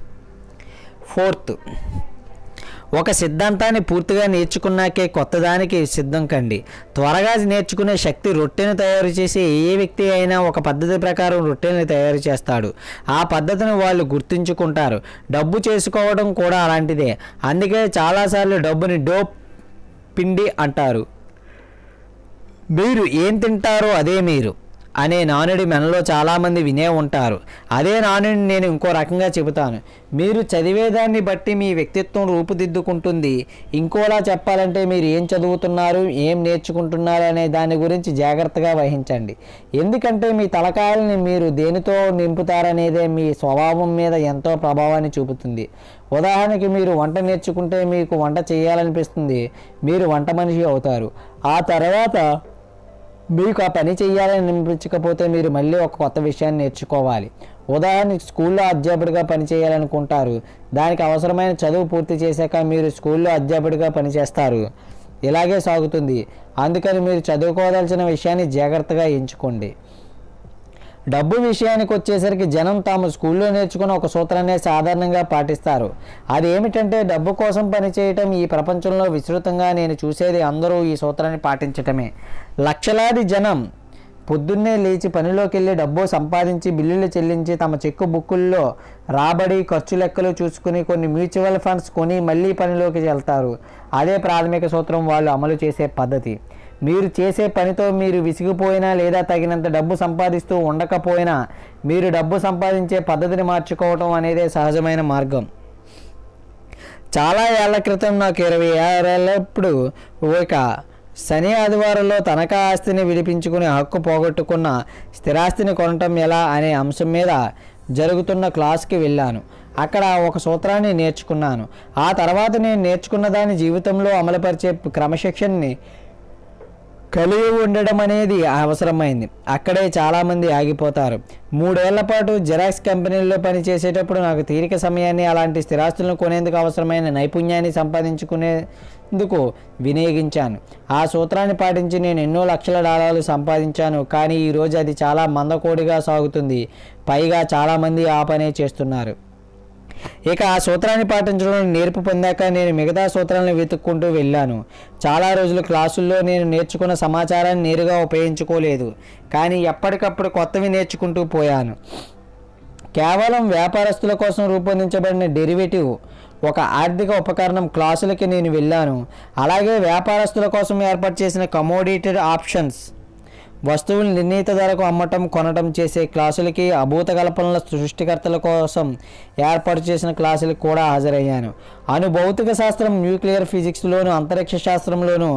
ఫోర్త్ ఒక సిద్ధాంతాన్ని పూర్తిగా నేర్చుకున్నాకే కొత్తదానికి సిద్ధం కండి త్వరగా నేర్చుకునే శక్తి రొట్టెను తయారు చేసి ఏ వ్యక్తి అయినా ఒక పద్ధతి ప్రకారం రొట్టెని తయారు చేస్తాడు ఆ పద్ధతిని వాళ్ళు గుర్తుంచుకుంటారు డబ్బు చేసుకోవడం కూడా అలాంటిదే అందుకే చాలాసార్లు డబ్బుని డోప్ పిండి అంటారు మీరు ఏం తింటారో అదే మీరు అనే నానుడి మనలో చాలామంది వినే ఉంటారు అదే నానుడిని నేను ఇంకో రకంగా చెబుతాను మీరు చదివేదాన్ని బట్టి మీ వ్యక్తిత్వం రూపుదిద్దుకుంటుంది ఇంకోలా చెప్పాలంటే మీరు ఏం చదువుతున్నారు ఏం నేర్చుకుంటున్నారు అనే దాని గురించి జాగ్రత్తగా వహించండి ఎందుకంటే మీ తలకాయల్ని మీరు దేనితో నింపుతారనేదే మీ స్వభావం మీద ఎంతో ప్రభావాన్ని చూపుతుంది ఉదాహరణకి మీరు వంట నేర్చుకుంటే మీకు వంట చేయాలనిపిస్తుంది మీరు వంట మనిషి అవుతారు ఆ తర్వాత మీకు ఆ పని చేయాలని అనిపించకపోతే మీరు మళ్ళీ ఒక కొత్త విషయాన్ని నేర్చుకోవాలి ఉదాహరణకి స్కూల్లో అధ్యాపకుడిగా పనిచేయాలనుకుంటారు దానికి అవసరమైన చదువు పూర్తి చేశాక మీరు స్కూల్లో అధ్యాపకుడిగా పనిచేస్తారు ఇలాగే సాగుతుంది అందుకని మీరు చదువుకోవాల్సిన విషయాన్ని జాగ్రత్తగా ఎంచుకోండి డబ్బు విషయానికి వచ్చేసరికి జనం తాము స్కూల్లో నేర్చుకున్న ఒక సూత్రాన్నే సాధారణంగా పాటిస్తారు అది ఏమిటంటే డబ్బు కోసం పనిచేయటం ఈ ప్రపంచంలో విస్తృతంగా నేను చూసేది అందరూ ఈ సూత్రాన్ని పాటించటమే లక్షలాది జనం పొద్దున్నే లేచి పనిలోకి వెళ్ళి డబ్బు సంపాదించి బిల్లులు చెల్లించి తమ చెక్కు బుక్కుల్లో రాబడి ఖర్చు లెక్కలు చూసుకుని కొన్ని మ్యూచువల్ ఫండ్స్ కొని మళ్ళీ పనిలోకి వెళ్తారు అదే ప్రాథమిక సూత్రం వాళ్ళు అమలు చేసే పద్ధతి మీరు చేసే పనితో మీరు విసిగిపోయినా లేదా తగినంత డబ్బు సంపాదిస్తూ ఉండకపోయినా మీరు డబ్బు సంపాదించే పద్ధతిని మార్చుకోవటం అనేదే సహజమైన మార్గం చాలా ఏళ్ల క్రితం నాకు ఇరవై ఏళ్ళప్పుడు ఒక శని ఆదివారంలో తనఖా ఆస్తిని విడిపించుకుని హక్కు పోగొట్టుకున్న స్థిరాస్తిని కొనటం ఎలా అనే అంశం మీద జరుగుతున్న క్లాస్కి వెళ్ళాను అక్కడ ఒక సూత్రాన్ని నేర్చుకున్నాను ఆ తర్వాత నేను నేర్చుకున్న దాని జీవితంలో అమలుపరిచే క్రమశిక్షణని కలిగి ఉండడం అనేది అవసరమైంది అక్కడే చాలామంది ఆగిపోతారు మూడేళ్ల పాటు జెరాక్స్ కంపెనీల్లో పనిచేసేటప్పుడు నాకు తీరిక సమయాన్ని అలాంటి స్థిరాస్తులను కొనేందుకు అవసరమైన నైపుణ్యాన్ని సంపాదించుకునేందుకు వినియోగించాను ఆ సూత్రాన్ని పాటించి నేను ఎన్నో లక్షల డాలర్లు సంపాదించాను కానీ ఈరోజు అది చాలా మందకోడిగా సాగుతుంది పైగా చాలామంది ఆ పనే చేస్తున్నారు ఇక ఆ సూత్రాన్ని పాటించడంలో నేర్పు పొందాక నేను మిగతా సూత్రాలను వెతుక్కుంటూ వెళ్ళాను చాలా రోజులు క్లాసుల్లో నేను నేర్చుకున్న సమాచారాన్ని నేరుగా ఉపయోగించుకోలేదు కానీ ఎప్పటికప్పుడు కొత్తవి నేర్చుకుంటూ పోయాను కేవలం వ్యాపారస్తుల కోసం రూపొందించబడిన డెరివేటివ్ ఒక ఆర్థిక ఉపకరణం క్లాసులకి నేను వెళ్ళాను అలాగే వ్యాపారస్తుల కోసం ఏర్పాటు చేసిన కమోడిటెడ్ ఆప్షన్స్ వస్తువులు నిర్ణీత ధరకు అమ్మటం కొనటం చేసే క్లాసులకి అభూత కల్పనల సృష్టికర్తల కోసం ఏర్పాటు చేసిన క్లాసులకు కూడా హాజరయ్యాను అను భౌతిక శాస్త్రం న్యూక్లియర్ ఫిజిక్స్లోను అంతరిక్ష శాస్త్రంలోను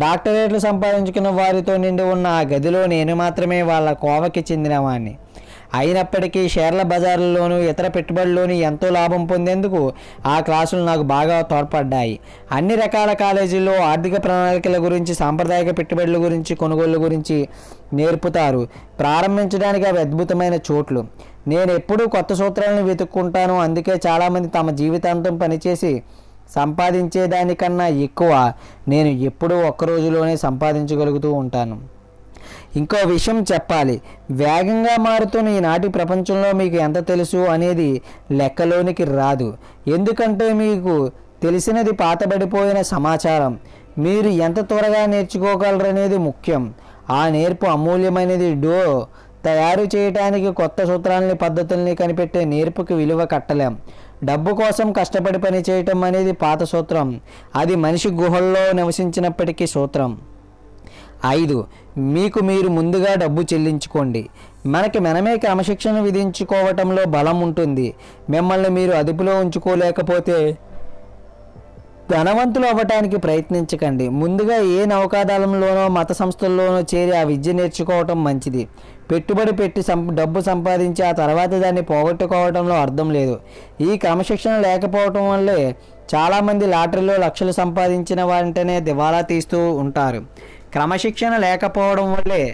డాక్టరేట్లు సంపాదించుకున్న వారితో నిండి ఉన్న ఆ గదిలో నేను మాత్రమే వాళ్ళ కోవకి చెందినవాణ్ణి అయినప్పటికీ షేర్ల బజార్లలోనూ ఇతర పెట్టుబడుల్లోనూ ఎంతో లాభం పొందేందుకు ఆ క్లాసులు నాకు బాగా తోడ్పడ్డాయి అన్ని రకాల కాలేజీల్లో ఆర్థిక ప్రణాళికల గురించి సాంప్రదాయిక పెట్టుబడుల గురించి కొనుగోళ్ల గురించి నేర్పుతారు ప్రారంభించడానికి అవి అద్భుతమైన చోట్లు నేను ఎప్పుడూ కొత్త సూత్రాలను వెతుక్కుంటాను అందుకే చాలామంది తమ జీవితాంతం పనిచేసి సంపాదించేదానికన్నా ఎక్కువ నేను ఎప్పుడూ ఒక్క రోజులోనే సంపాదించగలుగుతూ ఉంటాను ఇంకో విషయం చెప్పాలి వేగంగా మారుతున్న ఈనాటి ప్రపంచంలో మీకు ఎంత తెలుసు అనేది లెక్కలోనికి రాదు ఎందుకంటే మీకు తెలిసినది పాతబడిపోయిన సమాచారం మీరు ఎంత త్వరగా నేర్చుకోగలరనేది ముఖ్యం ఆ నేర్పు అమూల్యమైనది డో తయారు చేయడానికి కొత్త సూత్రాలని పద్ధతుల్ని కనిపెట్టే నేర్పుకి విలువ కట్టలేం డబ్బు కోసం కష్టపడి పని చేయటం అనేది పాత సూత్రం అది మనిషి గుహల్లో నివసించినప్పటికీ సూత్రం ఐదు మీకు మీరు ముందుగా డబ్బు చెల్లించుకోండి మనకి మనమే క్రమశిక్షణ విధించుకోవటంలో బలం ఉంటుంది మిమ్మల్ని మీరు అదుపులో ఉంచుకోలేకపోతే ధనవంతులు అవ్వటానికి ప్రయత్నించకండి ముందుగా ఏ నౌకాదళంలోనో మత సంస్థల్లోనో చేరి ఆ విద్య నేర్చుకోవటం మంచిది పెట్టుబడి పెట్టి సం డబ్బు సంపాదించి ఆ తర్వాత దాన్ని పోగొట్టుకోవడంలో అర్థం లేదు ఈ క్రమశిక్షణ లేకపోవటం వల్లే చాలామంది లాటరీలో లక్షలు సంపాదించిన వెంటనే దివాలా తీస్తూ ఉంటారు క్రమశిక్షణ లేకపోవడం వల్లే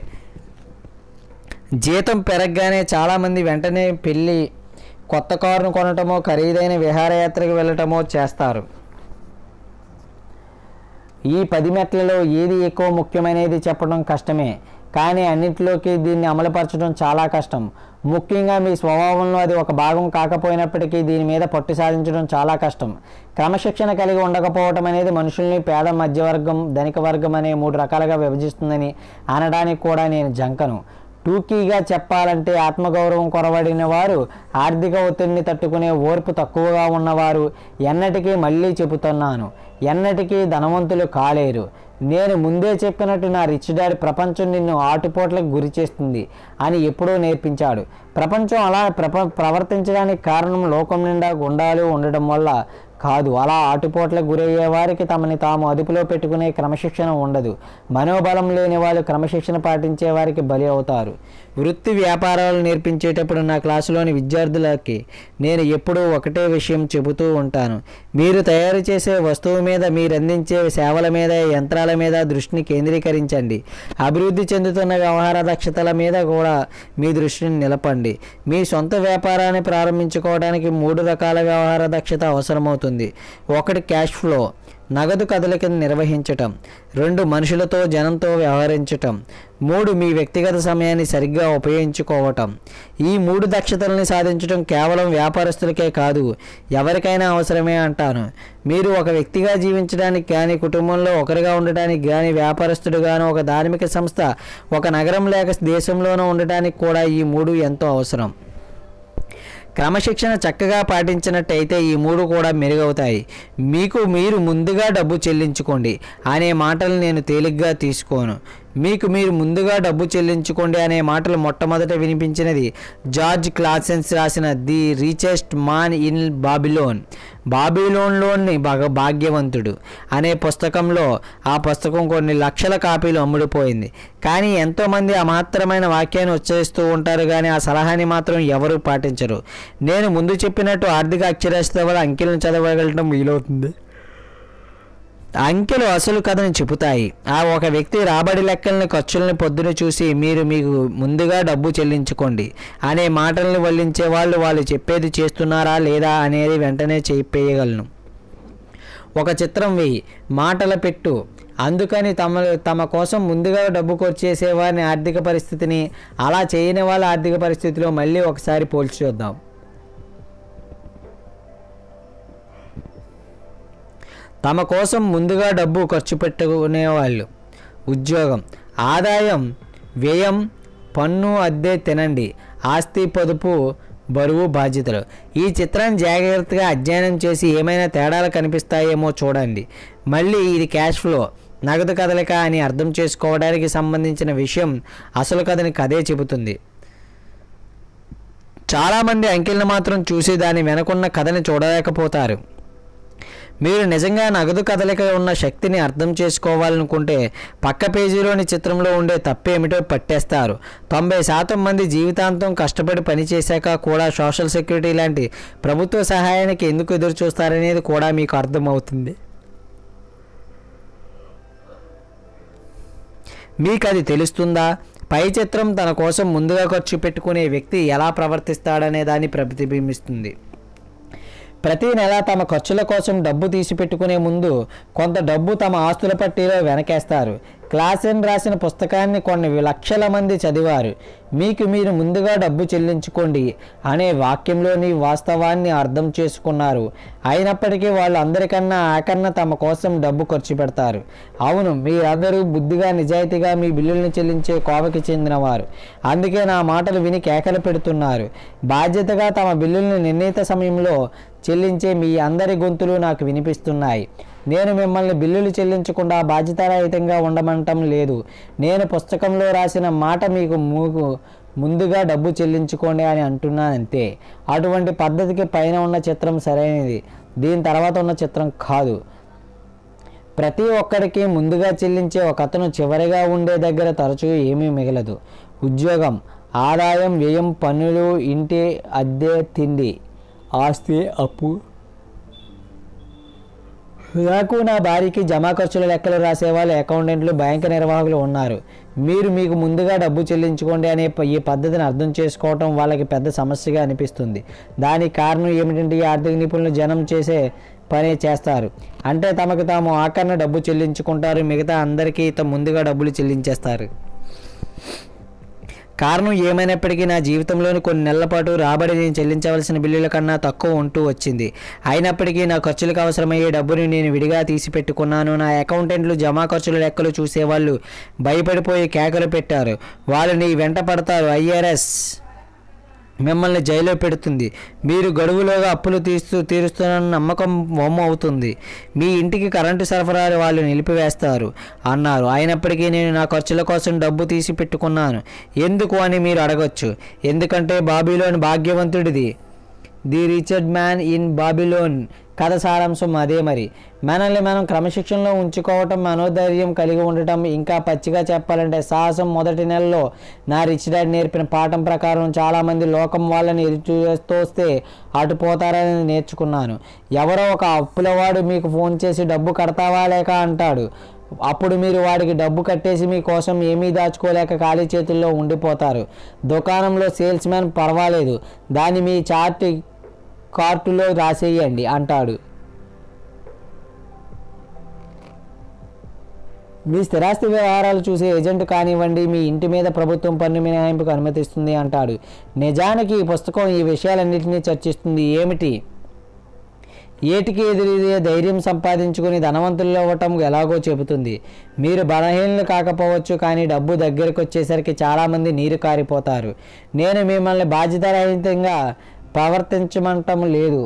జీతం పెరగగానే చాలామంది వెంటనే పెళ్ళి కొత్త కారును కొనటమో ఖరీదైన విహారయాత్రకు వెళ్ళటమో చేస్తారు ఈ పది మెట్లలో ఏది ఎక్కువ ముఖ్యమైనది చెప్పడం కష్టమే కానీ అన్నింటిలోకి దీన్ని అమలుపరచడం చాలా కష్టం ముఖ్యంగా మీ స్వభావంలో అది ఒక భాగం కాకపోయినప్పటికీ దీని మీద పట్టు సాధించడం చాలా కష్టం క్రమశిక్షణ కలిగి ఉండకపోవటం అనేది మనుషుల్ని పేద మధ్యవర్గం ధనిక వర్గం అనే మూడు రకాలుగా విభజిస్తుందని అనడానికి కూడా నేను జంకను టూకీగా చెప్పాలంటే ఆత్మగౌరవం కొరవడిన వారు ఆర్థిక ఒత్తిడిని తట్టుకునే ఓర్పు తక్కువగా ఉన్నవారు ఎన్నటికీ మళ్ళీ చెబుతున్నాను ఎన్నటికీ ధనవంతులు కాలేరు నేను ముందే చెప్పినట్టు నా రిచ్ డాడ్ ప్రపంచం నిన్ను ఆటుపోట్లకు గురి చేస్తుంది అని ఎప్పుడూ నేర్పించాడు ప్రపంచం అలా ప్రప ప్రవర్తించడానికి కారణం లోకం నిండా గుండాలు ఉండడం వల్ల కాదు అలా ఆటుపోట్లకు గురయ్యే వారికి తమని తాము అదుపులో పెట్టుకునే క్రమశిక్షణ ఉండదు మనోబలం లేని వాళ్ళు క్రమశిక్షణ పాటించే వారికి బలి అవుతారు వృత్తి వ్యాపారాలు నేర్పించేటప్పుడు నా క్లాసులోని విద్యార్థులకి నేను ఎప్పుడూ ఒకటే విషయం చెబుతూ ఉంటాను మీరు తయారు చేసే వస్తువు మీద మీరు అందించే సేవల మీద యంత్రాల మీద దృష్టిని కేంద్రీకరించండి అభివృద్ధి చెందుతున్న వ్యవహార దక్షతల మీద కూడా మీ దృష్టిని నిలపండి మీ సొంత వ్యాపారాన్ని ప్రారంభించుకోవడానికి మూడు రకాల వ్యవహార దక్షత అవసరమవుతుంది ఒకటి క్యాష్ ఫ్లో నగదు కదలికను నిర్వహించటం రెండు మనుషులతో జనంతో వ్యవహరించటం మూడు మీ వ్యక్తిగత సమయాన్ని సరిగ్గా ఉపయోగించుకోవటం ఈ మూడు దక్షతల్ని సాధించడం కేవలం వ్యాపారస్తులకే కాదు ఎవరికైనా అవసరమే అంటాను మీరు ఒక వ్యక్తిగా జీవించడానికి కానీ కుటుంబంలో ఒకరిగా ఉండటానికి కానీ వ్యాపారస్తుడుగాను ఒక ధార్మిక సంస్థ ఒక నగరం లేక దేశంలోనూ ఉండటానికి కూడా ఈ మూడు ఎంతో అవసరం క్రమశిక్షణ చక్కగా పాటించినట్టయితే ఈ మూడు కూడా మెరుగవుతాయి మీకు మీరు ముందుగా డబ్బు చెల్లించుకోండి అనే మాటలు నేను తేలిగ్గా తీసుకోను మీకు మీరు ముందుగా డబ్బు చెల్లించుకోండి అనే మాటలు మొట్టమొదట వినిపించినది జార్జ్ క్లాసెన్స్ రాసిన the richest man in Babylon Babylon భగ భాగ్యవంతుడు అనే పుస్తకంలో ఆ పుస్తకం కొన్ని లక్షల కాపీలు అమ్ముడుపోయింది కానీ ఎంతోమంది ఆ మాత్రమైన వాక్యాన్ని ఉచ్చరిస్తూ ఉంటారు కానీ ఆ సలహాని మాత్రం ఎవరూ పాటించరు నేను ముందు చెప్పినట్టు ఆర్థిక అక్షరాస్యత వల్ల అంకెలను చదవగలటం వీలవుతుంది అంకెలు అసలు కథను చెబుతాయి ఆ ఒక వ్యక్తి రాబడి లెక్కల్ని ఖర్చుల్ని పొద్దున చూసి మీరు మీకు ముందుగా డబ్బు చెల్లించుకోండి అనే మాటల్ని వల్లించే వాళ్ళు వాళ్ళు చెప్పేది చేస్తున్నారా లేదా అనేది వెంటనే చెప్పేయగలను ఒక చిత్రం వేయి మాటల పెట్టు అందుకని తమ తమ కోసం ముందుగా డబ్బు ఖర్చేసే వారిని ఆర్థిక పరిస్థితిని అలా చేయని వాళ్ళ ఆర్థిక పరిస్థితిలో మళ్ళీ ఒకసారి పోల్చి చూద్దాం తమ కోసం ముందుగా డబ్బు ఖర్చు పెట్టుకునేవాళ్ళు ఉద్యోగం ఆదాయం వ్యయం పన్ను అద్దె తినండి ఆస్తి పొదుపు బరువు బాధ్యతలు ఈ చిత్రాన్ని జాగ్రత్తగా అధ్యయనం చేసి ఏమైనా తేడాలు కనిపిస్తాయేమో చూడండి మళ్ళీ ఇది క్యాష్ ఫ్లో నగదు కదలిక అని అర్థం చేసుకోవడానికి సంబంధించిన విషయం అసలు కథని కథే చెబుతుంది చాలామంది అంకెలను మాత్రం చూసి దాని వెనకున్న కథని చూడలేకపోతారు మీరు నిజంగా నగదు కదలిక ఉన్న శక్తిని అర్థం చేసుకోవాలనుకుంటే పక్క పేజీలోని చిత్రంలో ఉండే తప్పేమిటో పట్టేస్తారు తొంభై శాతం మంది జీవితాంతం కష్టపడి పనిచేశాక కూడా సోషల్ సెక్యూరిటీ లాంటి ప్రభుత్వ సహాయానికి ఎందుకు ఎదురు చూస్తారనేది కూడా మీకు అర్థమవుతుంది మీకు అది తెలుస్తుందా పై చిత్రం తన కోసం ముందుగా ఖర్చు పెట్టుకునే వ్యక్తి ఎలా ప్రవర్తిస్తాడనే దాన్ని ప్రతిబింబిస్తుంది ప్రతి నెల తమ ఖర్చుల కోసం డబ్బు తీసి పెట్టుకునే ముందు కొంత డబ్బు తమ ఆస్తుల పట్టీలో వెనకేస్తారు క్లాసెన్ రాసిన పుస్తకాన్ని కొన్ని లక్షల మంది చదివారు మీకు మీరు ముందుగా డబ్బు చెల్లించుకోండి అనే వాక్యంలోని వాస్తవాన్ని అర్థం చేసుకున్నారు అయినప్పటికీ వాళ్ళు అందరికన్నా ఆకన్నా తమ కోసం డబ్బు ఖర్చు పెడతారు అవును మీరందరూ బుద్ధిగా నిజాయితీగా మీ బిల్లుల్ని చెల్లించే కోవకి చెందినవారు అందుకే నా మాటలు విని కేకలు పెడుతున్నారు బాధ్యతగా తమ బిల్లుల్ని నిర్ణీత సమయంలో చెల్లించే మీ అందరి గొంతులు నాకు వినిపిస్తున్నాయి నేను మిమ్మల్ని బిల్లులు చెల్లించకుండా బాధ్యతారహితంగా ఉండమంటం లేదు నేను పుస్తకంలో రాసిన మాట మీకు మూకు ముందుగా డబ్బు చెల్లించుకోండి అని అంటున్నానంతే అటువంటి పద్ధతికి పైన ఉన్న చిత్రం సరైనది దీని తర్వాత ఉన్న చిత్రం కాదు ప్రతి ఒక్కరికి ముందుగా చెల్లించే ఒక అతను చివరిగా ఉండే దగ్గర తరచూ ఏమీ మిగలదు ఉద్యోగం ఆదాయం వ్యయం పన్నులు ఇంటి అద్దె తిండి ఆస్తి అప్పు నాకు నా భార్యకి జమా ఖర్చుల లెక్కలు రాసేవాళ్ళు అకౌంటెంట్లు బ్యాంకు నిర్వాహకులు ఉన్నారు మీరు మీకు ముందుగా డబ్బు చెల్లించుకోండి అనే ప- ఈ పద్ధతిని అర్థం చేసుకోవటం వాళ్ళకి పెద్ద సమస్యగా అనిపిస్తుంది దానికి కారణం ఏమిటంటే ఈ ఆర్థిక నిపుణులు జనం చేసే పని చేస్తారు అంటే తమకు తాము ఆకరణ డబ్బు చెల్లించుకుంటారు మిగతా అందరికీ త- ముందుగా డబ్బులు చెల్లించేస్తారు కారణం ఏమైనప్పటికీ నా జీవితంలోని కొన్ని నెలల పాటు రాబడి నేను చెల్లించవలసిన బిల్లుల కన్నా తక్కువ ఉంటూ వచ్చింది అయినప్పటికీ నా ఖర్చులకు అవసరమయ్యే డబ్బుని నేను విడిగా తీసి పెట్టుకున్నాను నా అకౌంటెంట్లు జమా ఖర్చుల లెక్కలు చూసేవాళ్ళు భయపడిపోయి కేకలు పెట్టారు వాళ్ళు నీ వెంట పడతారు ఐఆర్ఎస్ మిమ్మల్ని జైల్లో పెడుతుంది మీరు గడువులోగా అప్పులు తీస్తూ తీరుస్తున్న నమ్మకం బొమ్మ అవుతుంది మీ ఇంటికి కరెంటు సరఫరా వాళ్ళు నిలిపివేస్తారు అన్నారు అయినప్పటికీ నేను నా ఖర్చుల కోసం డబ్బు తీసి పెట్టుకున్నాను ఎందుకు అని మీరు అడగొచ్చు ఎందుకంటే బాబీలోని భాగ్యవంతుడిది the richest man in Babylon కథ సారాంశం అదే మరి మనల్ని మనం క్రమశిక్షణలో ఉంచుకోవటం మనోధైర్యం కలిగి ఉండటం ఇంకా పచ్చిగా చెప్పాలంటే సాహసం మొదటి నెలలో నా రిచ్ డాడ్ నేర్పిన పాఠం ప్రకారం చాలామంది లోకం వాళ్ళని ఎదురు తోస్తే అటు పోతారని నేర్చుకున్నాను ఎవరో ఒక అప్పులవాడు మీకు ఫోన్ చేసి డబ్బు కడతావా లేక అంటాడు అప్పుడు మీరు వాడికి డబ్బు కట్టేసి మీకోసం ఏమీ దాచుకోలేక ఖాళీ చేతుల్లో ఉండిపోతారు దుకాణంలో సేల్స్ మ్యాన్ పర్వాలేదు దాన్ని మీ చార్ట్ కార్టులో రాసేయండి అంటాడు మీ స్థిరాస్తి వ్యవహారాలు చూసే ఏజెంట్ కానివ్వండి మీ ఇంటి మీద ప్రభుత్వం పన్ను మినహాయింపుకు అనుమతిస్తుంది అంటాడు నిజానికి ఈ పుస్తకం ఈ విషయాలన్నింటినీ చర్చిస్తుంది ఏమిటి ఏటికి ఎదురీదే ధైర్యం సంపాదించుకుని ధనవంతుల్లో అవ్వటం ఎలాగో చెబుతుంది మీరు బలహీనలు కాకపోవచ్చు కానీ డబ్బు దగ్గరకు వచ్చేసరికి చాలామంది నీరు కారిపోతారు నేను మిమ్మల్ని బాధ్యతారహితంగా ప్రవర్తించమంటం లేదు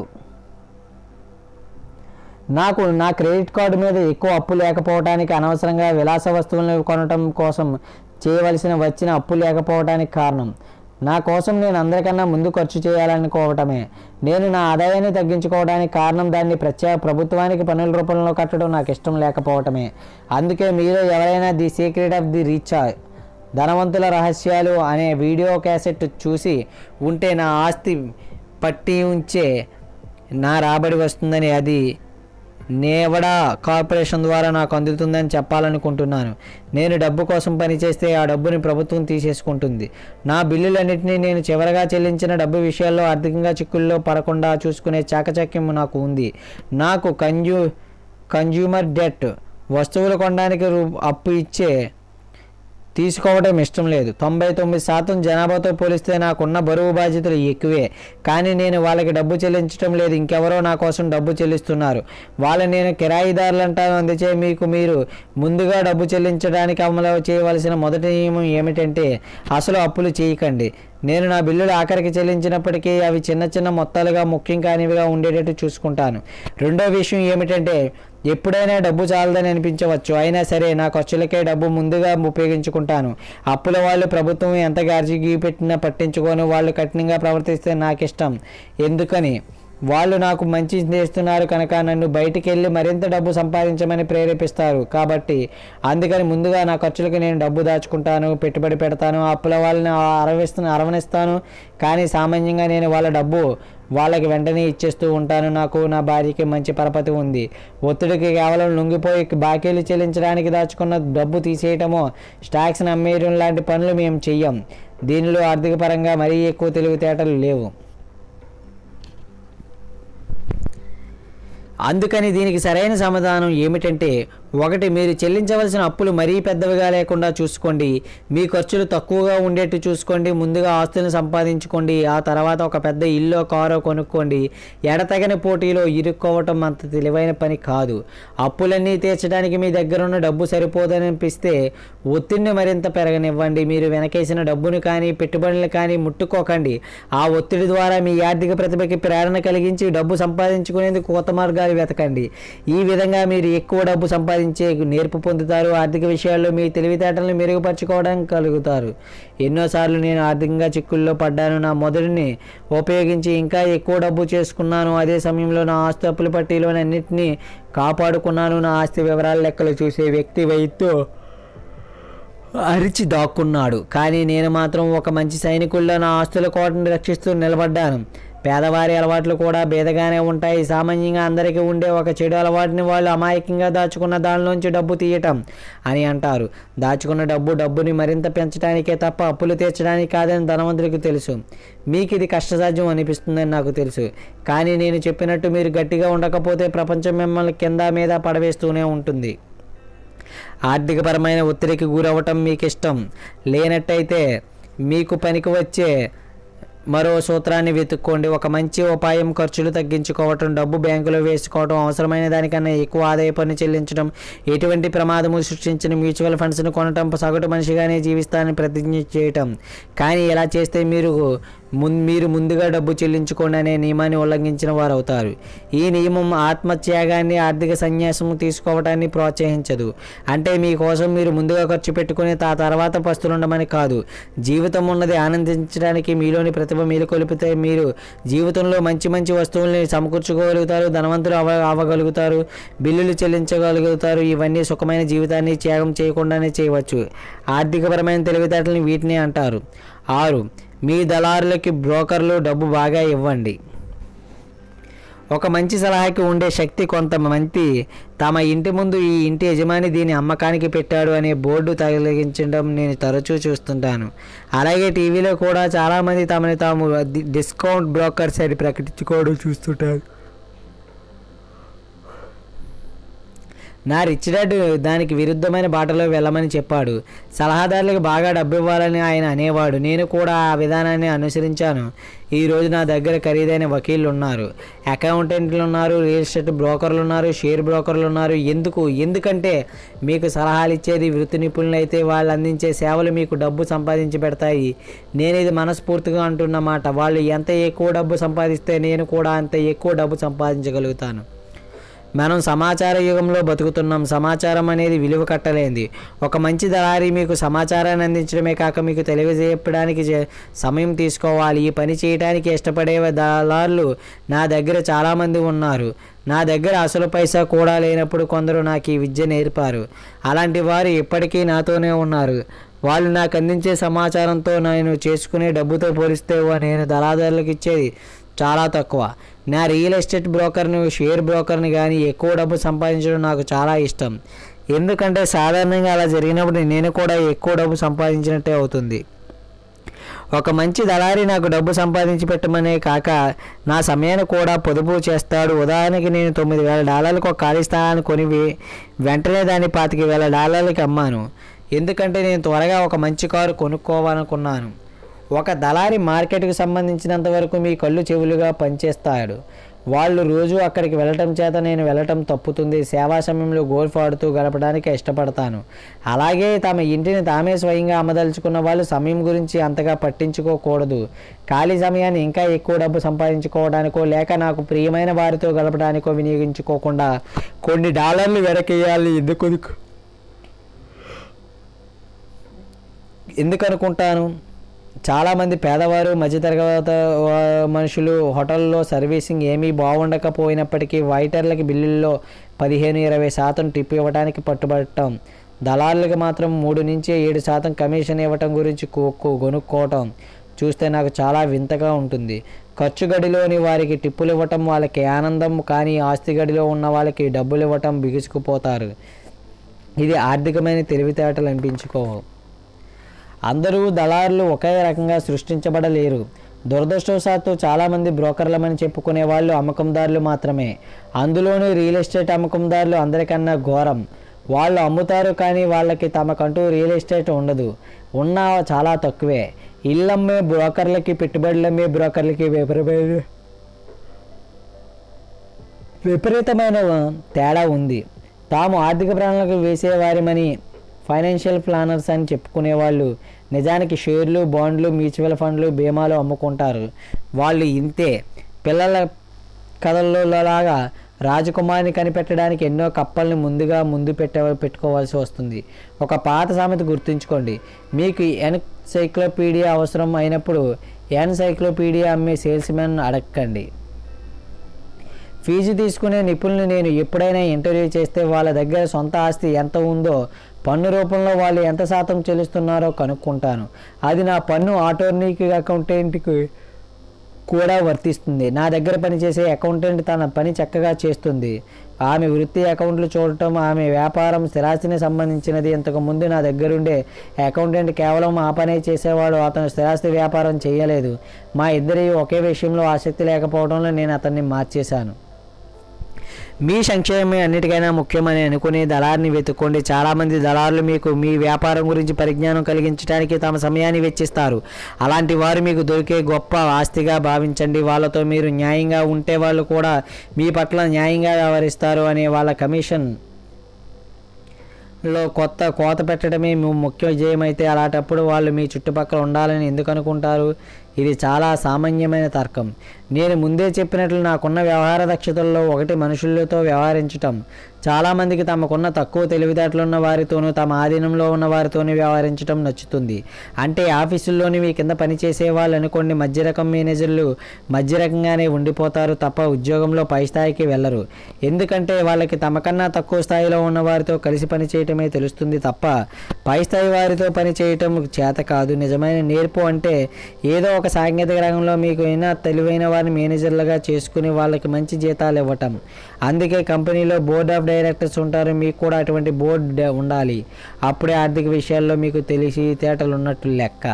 నాకు నా క్రెడిట్ కార్డు మీద ఎక్కువ అప్పు లేకపోవడానికి అనవసరంగా విలాస వస్తువులను కొనటం కోసం చేయవలసిన వచ్చిన అప్పు లేకపోవడానికి కారణం నా కోసం నేను అందరికన్నా ముందు ఖర్చు చేయాలనుకోవటమే నేను నా ఆదాయాన్ని తగ్గించుకోవడానికి కారణం దాన్ని ప్రత్యేక ప్రభుత్వానికి పన్నుల రూపంలో కట్టడం నాకు ఇష్టం లేకపోవటమే అందుకే మీరు ఎవరైనా the secret of the rich ధనవంతుల రహస్యాలు అనే వీడియో క్యాసెట్ చూసి ఉంటే నా ఆస్తి పట్టి ఉంచే నా రాబడి వస్తుందని అది నేవడా కార్పొరేషన్ ద్వారా నాకు అందుతుందని చెప్పాలనుకుంటున్నాను నేను డబ్బు కోసం పనిచేస్తే ఆ డబ్బుని ప్రభుత్వం తీసేసుకుంటుంది నా బిల్లులన్నింటినీ నేను చివరగా చెల్లించిన డబ్బు విషయాల్లో ఆర్థికంగా చిక్కుల్లో పడకుండా చూసుకునే చాకచక్యం నాకు ఉంది నాకు కన్జ్యూ కన్జ్యూమర్ డెట్ వస్తువులు కొనడానికి రూ- అప్పు ఇచ్చే తీసుకోవడం ఇష్టం లేదు తొంభై తొమ్మిది శాతం జనాభాతో పోలిస్తే నాకున్న బరువు బాధ్యతలు ఎక్కువే కానీ నేను వాళ్ళకి డబ్బు చెల్లించడం లేదు ఇంకెవరో నా కోసం డబ్బు చెల్లిస్తున్నారు వాళ్ళని నేను కిరాయిదారులు అంటాను అందుచే మీకు మీరు ముందుగా డబ్బు చెల్లించడానికి అమలు చేయవలసిన మొదటి నియమం ఏమిటంటే అసలు అప్పులు చేయకండి నేను నా బిల్లులు ఆఖరికి చెల్లించినప్పటికీ అవి చిన్న చిన్న మొత్తాలుగా ముఖ్యం కానివిగా ఉండేటట్టు చూసుకుంటాను రెండో విషయం ఏమిటంటే ఎప్పుడైనా డబ్బు చాలదని అనిపించవచ్చు అయినా సరే నా ఖర్చులకే డబ్బు ముందుగా ఉపయోగించుకుంటాను అప్పుల వాళ్ళు ప్రభుత్వం ఎంత గార్జీ పెట్టినా పట్టించుకొని వాళ్ళు కఠినంగా ప్రవర్తిస్తే నాకు ఇష్టం ఎందుకని వాళ్ళు నాకు మంచి చేస్తున్నారు కనుక నన్ను బయటికి వెళ్ళి మరింత డబ్బు సంపాదించమని ప్రేరేపిస్తారు కాబట్టి అందుకని ముందుగా నా ఖర్చులకు నేను డబ్బు దాచుకుంటాను పెట్టుబడి పెడతాను అప్పుల వాళ్ళని అరవిస్తాను అరవనిస్తాను కానీ సామాన్యంగా నేను వాళ్ళ డబ్బు వాళ్ళకి వెంటనే ఇచ్చేస్తూ ఉంటాను నాకు నా భార్యకి మంచి పరపతి ఉంది ఒత్తిడికి కేవలం లొంగిపోయి బాకీలు చెల్లించడానికి దాచుకున్న డబ్బు తీసేయటమో స్టాక్స్ని అమ్మేయడం లాంటి పనులు మేము చెయ్యం దీనిలో ఆర్థిక పరంగా మరీ ఎక్కువ తెలివితేటలు లేవు అందుకని దీనికి సరైన సమాధానం ఏమిటంటే ఒకటి మీరు చెల్లించవలసిన అప్పులు మరీ పెద్దవిగా లేకుండా చూసుకోండి మీ ఖర్చులు తక్కువగా ఉండేట్టు చూసుకోండి ముందుగా ఆస్తులను సంపాదించుకోండి ఆ తర్వాత ఒక పెద్ద ఇల్లు కారో కొనుక్కోండి ఎడతగని పోటీలో ఇరుక్కోవటం అంత తెలివైన పని కాదు అప్పులన్నీ తీర్చడానికి మీ దగ్గర ఉన్న డబ్బు సరిపోదని అనిపిస్తే ఒత్తిడిని మరింత పెరగనివ్వండి మీరు వెనకేసిన డబ్బును కానీ పెట్టుబడులు కానీ ముట్టుకోకండి ఆ ఒత్తిడి ద్వారా మీ ఆర్థిక ప్రతిభకి ప్రేరణ కలిగించి డబ్బు సంపాదించుకునేందుకు కొత్త మార్గాలు వెతకండి ఈ విధంగా మీరు ఎక్కువ డబ్బు సంపాదించే నేర్పు పొందుతారు ఆర్థిక విషయాల్లో మీ తెలివితేటలను మెరుగుపరచుకోవడం కలుగుతారు ఎన్నోసార్లు నేను ఆర్థికంగా చిక్కుల్లో పడ్డాను నా మొదటిని ఉపయోగించి ఇంకా ఎక్కువ డబ్బు చేసుకున్నాను అదే సమయంలో నా ఆస్తి అప్పుల పట్టీలోని అన్నింటినీ కాపాడుకున్నాను నా ఆస్తి వివరాల లెక్కలు చూసే వ్యక్తి వైద్యు అరిచి దాక్కున్నాడు కానీ నేను మాత్రం ఒక మంచి సైనికుల్లో నా ఆస్తుల కోటను రక్షిస్తూ నిలబడ్డాను పేదవారి అలవాట్లు కూడా భేదగానే ఉంటాయి సామాన్యంగా అందరికీ ఉండే ఒక చెడు అలవాటుని వాళ్ళు అమాయకంగా దాచుకున్న దానిలోంచి డబ్బు తీయటం అని అంటారు దాచుకున్న డబ్బు డబ్బుని మరింత పెంచడానికే తప్ప అప్పులు తీర్చడానికి కాదని ధనవంతుడికి తెలుసు మీకు ఇది కష్టసాధ్యం అనిపిస్తుందని నాకు తెలుసు కానీ నేను చెప్పినట్టు మీరు గట్టిగా ఉండకపోతే ప్రపంచం మిమ్మల్ని కింద మీద పడవేస్తూనే ఉంటుంది ఆర్థికపరమైన ఒత్తిడికి గురవ్వటం మీకు ఇష్టం లేనట్టయితే మీకు పనికి వచ్చే మరో సూత్రాన్ని వెతుక్కోండి ఒక మంచి ఉపాయం ఖర్చులు తగ్గించుకోవటం డబ్బు బ్యాంకులో వేసుకోవటం అవసరమైన దానికన్నా ఎక్కువ ఆదాయ పన్ను చెల్లించడం ఎటువంటి ప్రమాదము సృష్టించిన మ్యూచువల్ ఫండ్స్ను కొనటం సగటు మనిషిగానే జీవిస్తానని ప్రతిజ్ఞ చేయటం కానీ ఇలా చేస్తే మీరు మున్ మీరు ముందుగా డబ్బు చెల్లించుకోండి అనే నియమాన్ని ఉల్లంఘించిన వారు అవుతారు ఈ నియమం ఆత్మత్యాగాన్ని ఆర్థిక సన్యాసం తీసుకోవటాన్ని ప్రోత్సహించదు అంటే మీకోసం మీరు ముందుగా ఖర్చు పెట్టుకుని ఆ తర్వాత పస్తులుండమని కాదు జీవితం ఉన్నది ఆనందించడానికి మీలోని ప్రతిభ మేలుకొలిపితే మీరు జీవితంలో మంచి మంచి వస్తువుల్ని సమకూర్చుకోగలుగుతారు ధనవంతులు అవ అవ్వగలుగుతారు బిల్లులు చెల్లించగలుగుతారు ఇవన్నీ సుఖమైన జీవితాన్ని త్యాగం చేయకుండానే చేయవచ్చు ఆర్థికపరమైన తెలివితేటలని వీటిని అంటారు ఆరు మీ దళారులకి బ్రోకర్లు డబ్బు బాగా ఇవ్వండి ఒక మంచి సలహాకి ఉండే శక్తి కొంతమంది తమ ఇంటి ముందు ఈ ఇంటి యజమాని దీని అమ్మకానికి పెట్టాడు అనే బోర్డు తగిలించడం నేను తరచూ చూస్తుంటాను అలాగే టీవీలో కూడా చాలామంది తమని తాము డి- డిస్కౌంట్ బ్రోకర్స్ అని ప్రకటించుకోవడం చూస్తుంటారు నా రిచ్ డాడ్ దానికి విరుద్ధమైన బాటలో వెళ్ళమని చెప్పాడు సలహాదారులకు బాగా డబ్బు ఇవ్వాలని ఆయన అనేవాడు నేను కూడా ఆ విధానాన్ని అనుసరించాను ఈ రోజు నా దగ్గర ఖరీదైన వకీళ్ళు ఉన్నారు అకౌంటెంట్లు ఉన్నారు రియల్ ఎస్టేట్ బ్రోకర్లు ఉన్నారు షేర్ బ్రోకర్లు ఉన్నారు ఎందుకు ఎందుకంటే మీకు సలహాలు ఇచ్చేది వృత్తి నిపుణులు అయితే వాళ్ళు అందించే సేవలు మీకు డబ్బు సంపాదించి పెడతాయి నేను ఇది మనస్ఫూర్తిగా అంటున్నమాట వాళ్ళు ఎంత ఎక్కువ డబ్బు సంపాదిస్తే నేను కూడా అంత ఎక్కువ డబ్బు సంపాదించగలుగుతాను మనం సమాచార యుగంలో బతుకుతున్నాం సమాచారం అనేది విలువ కట్టలేంది ఒక మంచి దళారి మీకు సమాచారాన్ని అందించడమే కాక మీకు తెలియజేయడానికి చే- సమయం తీసుకోవాలి ఈ పని చేయడానికి ఇష్టపడే దళారులు నా దగ్గర చాలామంది ఉన్నారు నా దగ్గర అసలు పైసా కూడా లేనప్పుడు కొందరు నాకు ఈ విద్య నేర్పారు అలాంటి వారు ఇప్పటికీ నాతోనే ఉన్నారు వాళ్ళు నాకు అందించే సమాచారంతో నేను చేసుకునే డబ్బుతో పోలిస్తే నేను దళాదారులకు ఇచ్చేది చాలా తక్కువ నా రియల్ ఎస్టేట్ బ్రోకర్ని షేర్ బ్రోకర్ని కానీ ఎక్కువ డబ్బు సంపాదించడం నాకు చాలా ఇష్టం ఎందుకంటే సాధారణంగా అలా జరిగినప్పుడు నేను కూడా ఎక్కువ డబ్బు సంపాదించినట్టే అవుతుంది ఒక మంచి దళారి నాకు డబ్బు సంపాదించి పెట్టమనే కాక నా సమయాన్ని కూడా పొదుపు చేస్తాడు ఉదాహరణకి నేను తొమ్మిది వేల డాలర్లకు ఒక ఖాళీ స్థలాన్ని కొని వే- వెంటనే దాన్ని పాతిక వేల డాలర్లకి అమ్మాను ఎందుకంటే నేను త్వరగా ఒక మంచి కారు కొనుక్కోవాలనుకున్నాను ఒక దళారి మార్కెట్కు సంబంధించినంత వరకు మీ కళ్ళు చెవులుగా పనిచేస్తాడు వాళ్ళు రోజు అక్కడికి వెళ్ళటం చేత నేను వెళ్ళటం తప్పుతుంది సేవా సమయంలో గోల్ఫ్ ఆడుతూ గడపడానికి ఇష్టపడతాను అలాగే తమ ఇంటిని తామే స్వయంగా అమ్మదలుచుకున్న వాళ్ళు సమయం గురించి అంతగా పట్టించుకోకూడదు ఖాళీ సమయాన్ని ఇంకా ఎక్కువ డబ్బు సంపాదించుకోవడానికో లేక నాకు ప్రియమైన వారితో గడపడానికో వినియోగించుకోకుండా కొన్ని డాలర్లు వెనకేయాలి ఎందుకు ఎందుకు అనుకుంటాను చాలామంది పేదవారు మధ్యతరగతి వా- మనుషులు హోటల్లో సర్వీసింగ్ ఏమీ బాగుండకపోయినప్పటికీ వైటర్లకి బిల్లుల్లో పదిహేను ఇరవై శాతం టిప్ ఇవ్వడానికి పట్టుబడటం దళారులకు మాత్రం మూడు నుంచి ఏడు శాతం కమిషన్ ఇవ్వటం గురించి కో- కో- కొనుక్కోవటం చూస్తే నాకు చాలా వింతగా ఉంటుంది ఖర్చు గడిలోని వారికి టిప్పులు ఇవ్వటం వాళ్ళకి ఆనందం కానీ ఆస్తి గడిలో ఉన్న వాళ్ళకి డబ్బులు ఇవ్వటం బిగుసుకుపోతారు ఇది ఆర్థికమైన తెలివితేటలు అనిపించుకోవు అందరూ దళారులు ఒకే రకంగా సృష్టించబడలేరు దురదృష్టవశాత్తు చాలామంది బ్రోకర్లమని చెప్పుకునే వాళ్ళు అమ్మకందారులు మాత్రమే అందులోనూ రియల్ ఎస్టేట్ అమ్మకందారులు అందరికన్నా ఘోరం వాళ్ళు అమ్ముతారు కానీ వాళ్ళకి తమకంటూ రియల్ ఎస్టేట్ ఉండదు ఉన్నా చాలా తక్కువే ఇల్లమ్మే బ్రోకర్లకి పెట్టుబడులమ్మే బ్రోకర్లకి విపరీత విపరీతమైన తేడా ఉంది తాము ఆర్థిక ప్రణాళికలు వేసేవారిమని ఫైనాన్షియల్ ప్లానర్స్ అని చెప్పుకునే వాళ్ళు నిజానికి షేర్లు బాండ్లు మ్యూచువల్ ఫండ్లు బీమాలు అమ్ముకుంటారు వాళ్ళు ఇంతే పిల్లల కథల్లో లాగా రాజకుమారిని కనిపెట్టడానికి ఎన్నో కప్పల్ని ముందుగా ముందు పెట్ట పెట్టుకోవాల్సి వస్తుంది ఒక పాత సామెత గుర్తుంచుకోండి మీకు ఎన్సైక్లోపీడియా అవసరం అయినప్పుడు ఎన్సైక్లోపీడియా అమ్మే సేల్స్మెన్ అడగండి ఫీజు తీసుకునే నిపుణులు నేను ఎప్పుడైనా ఇంటర్వ్యూ చేస్తే వాళ్ళ దగ్గర సొంత ఆస్తి ఎంత ఉందో పన్ను రూపంలో వాళ్ళు ఎంత శాతం చెల్లిస్తున్నారో కనుక్కుంటాను అది నా పన్ను ఆటోర్నీకి అకౌంటెంట్కి కూడా వర్తిస్తుంది నా దగ్గర పనిచేసే అకౌంటెంట్ తన పని చక్కగా చేస్తుంది ఆమె వృత్తి అకౌంట్లు చూడటం ఆమె వ్యాపారం స్థిరాస్తిని సంబంధించినది ఇంతకు ముందు నా దగ్గరుండే అకౌంటెంట్ కేవలం ఆ పనే చేసేవాడు అతను స్థిరాస్తి వ్యాపారం చేయలేదు మా ఇద్దరి ఒకే విషయంలో ఆసక్తి లేకపోవడంలో నేను అతన్ని మార్చేశాను మీ సంక్షేమమే అన్నిటికైనా ముఖ్యమని అనుకునే దళారిని వెతుక్కోండి చాలామంది దళారులు మీకు మీ వ్యాపారం గురించి పరిజ్ఞానం కలిగించడానికి తమ సమయాన్ని వెచ్చిస్తారు అలాంటి వారు మీకు దొరికే గొప్ప ఆస్తిగా భావించండి వాళ్ళతో మీరు న్యాయంగా ఉంటే వాళ్ళు కూడా మీ పట్ల న్యాయంగా వ్యవహరిస్తారు అనే వాళ్ళ కమిషన్ లో కొత్త కోత పెట్టడమే మీ ముఖ్య విజయం అయితే అలాంటప్పుడు వాళ్ళు మీ చుట్టుపక్కల ఉండాలని ఎందుకు అనుకుంటారు ఇది చాలా సామాన్యమైన తర్కం నేను ముందే చెప్పినట్లు నాకున్న వ్యవహార దక్షతల్లో ఒకటి మనుషులతో వ్యవహరించటం చాలామందికి తమకున్న తక్కువ తెలివితేటలున్న వారితోనూ తమ ఆధీనంలో ఉన్న వారితోనూ వ్యవహరించడం నచ్చుతుంది అంటే ఆఫీసుల్లోని మీ కింద పనిచేసే వాళ్ళు అనుకోండి మధ్య రకం మేనేజర్లు మధ్య రకంగానే ఉండిపోతారు తప్ప ఉద్యోగంలో పై స్థాయికి వెళ్ళరు ఎందుకంటే వాళ్ళకి తమకన్నా తక్కువ స్థాయిలో ఉన్న వారితో కలిసి పనిచేయటమే తెలుస్తుంది తప్ప పై స్థాయి వారితో పనిచేయటం చేత కాదు నిజమైన నేర్పు అంటే ఏదో ఒక సాంకేతిక రంగంలో మీకు అయినా తెలివైన వారిని మేనేజర్లుగా చేసుకుని వాళ్ళకి మంచి జీతాలు ఇవ్వటం అందుకే కంపెనీలో బోర్డ్ ఆఫ్ డైరెక్టర్స్ ఉంటారు మీకు కూడా అటువంటి బోర్డు ఉండాలి అప్పుడే ఆర్థిక విషయాల్లో మీకు తెలిసి తేటలు ఉన్నట్టు లెక్క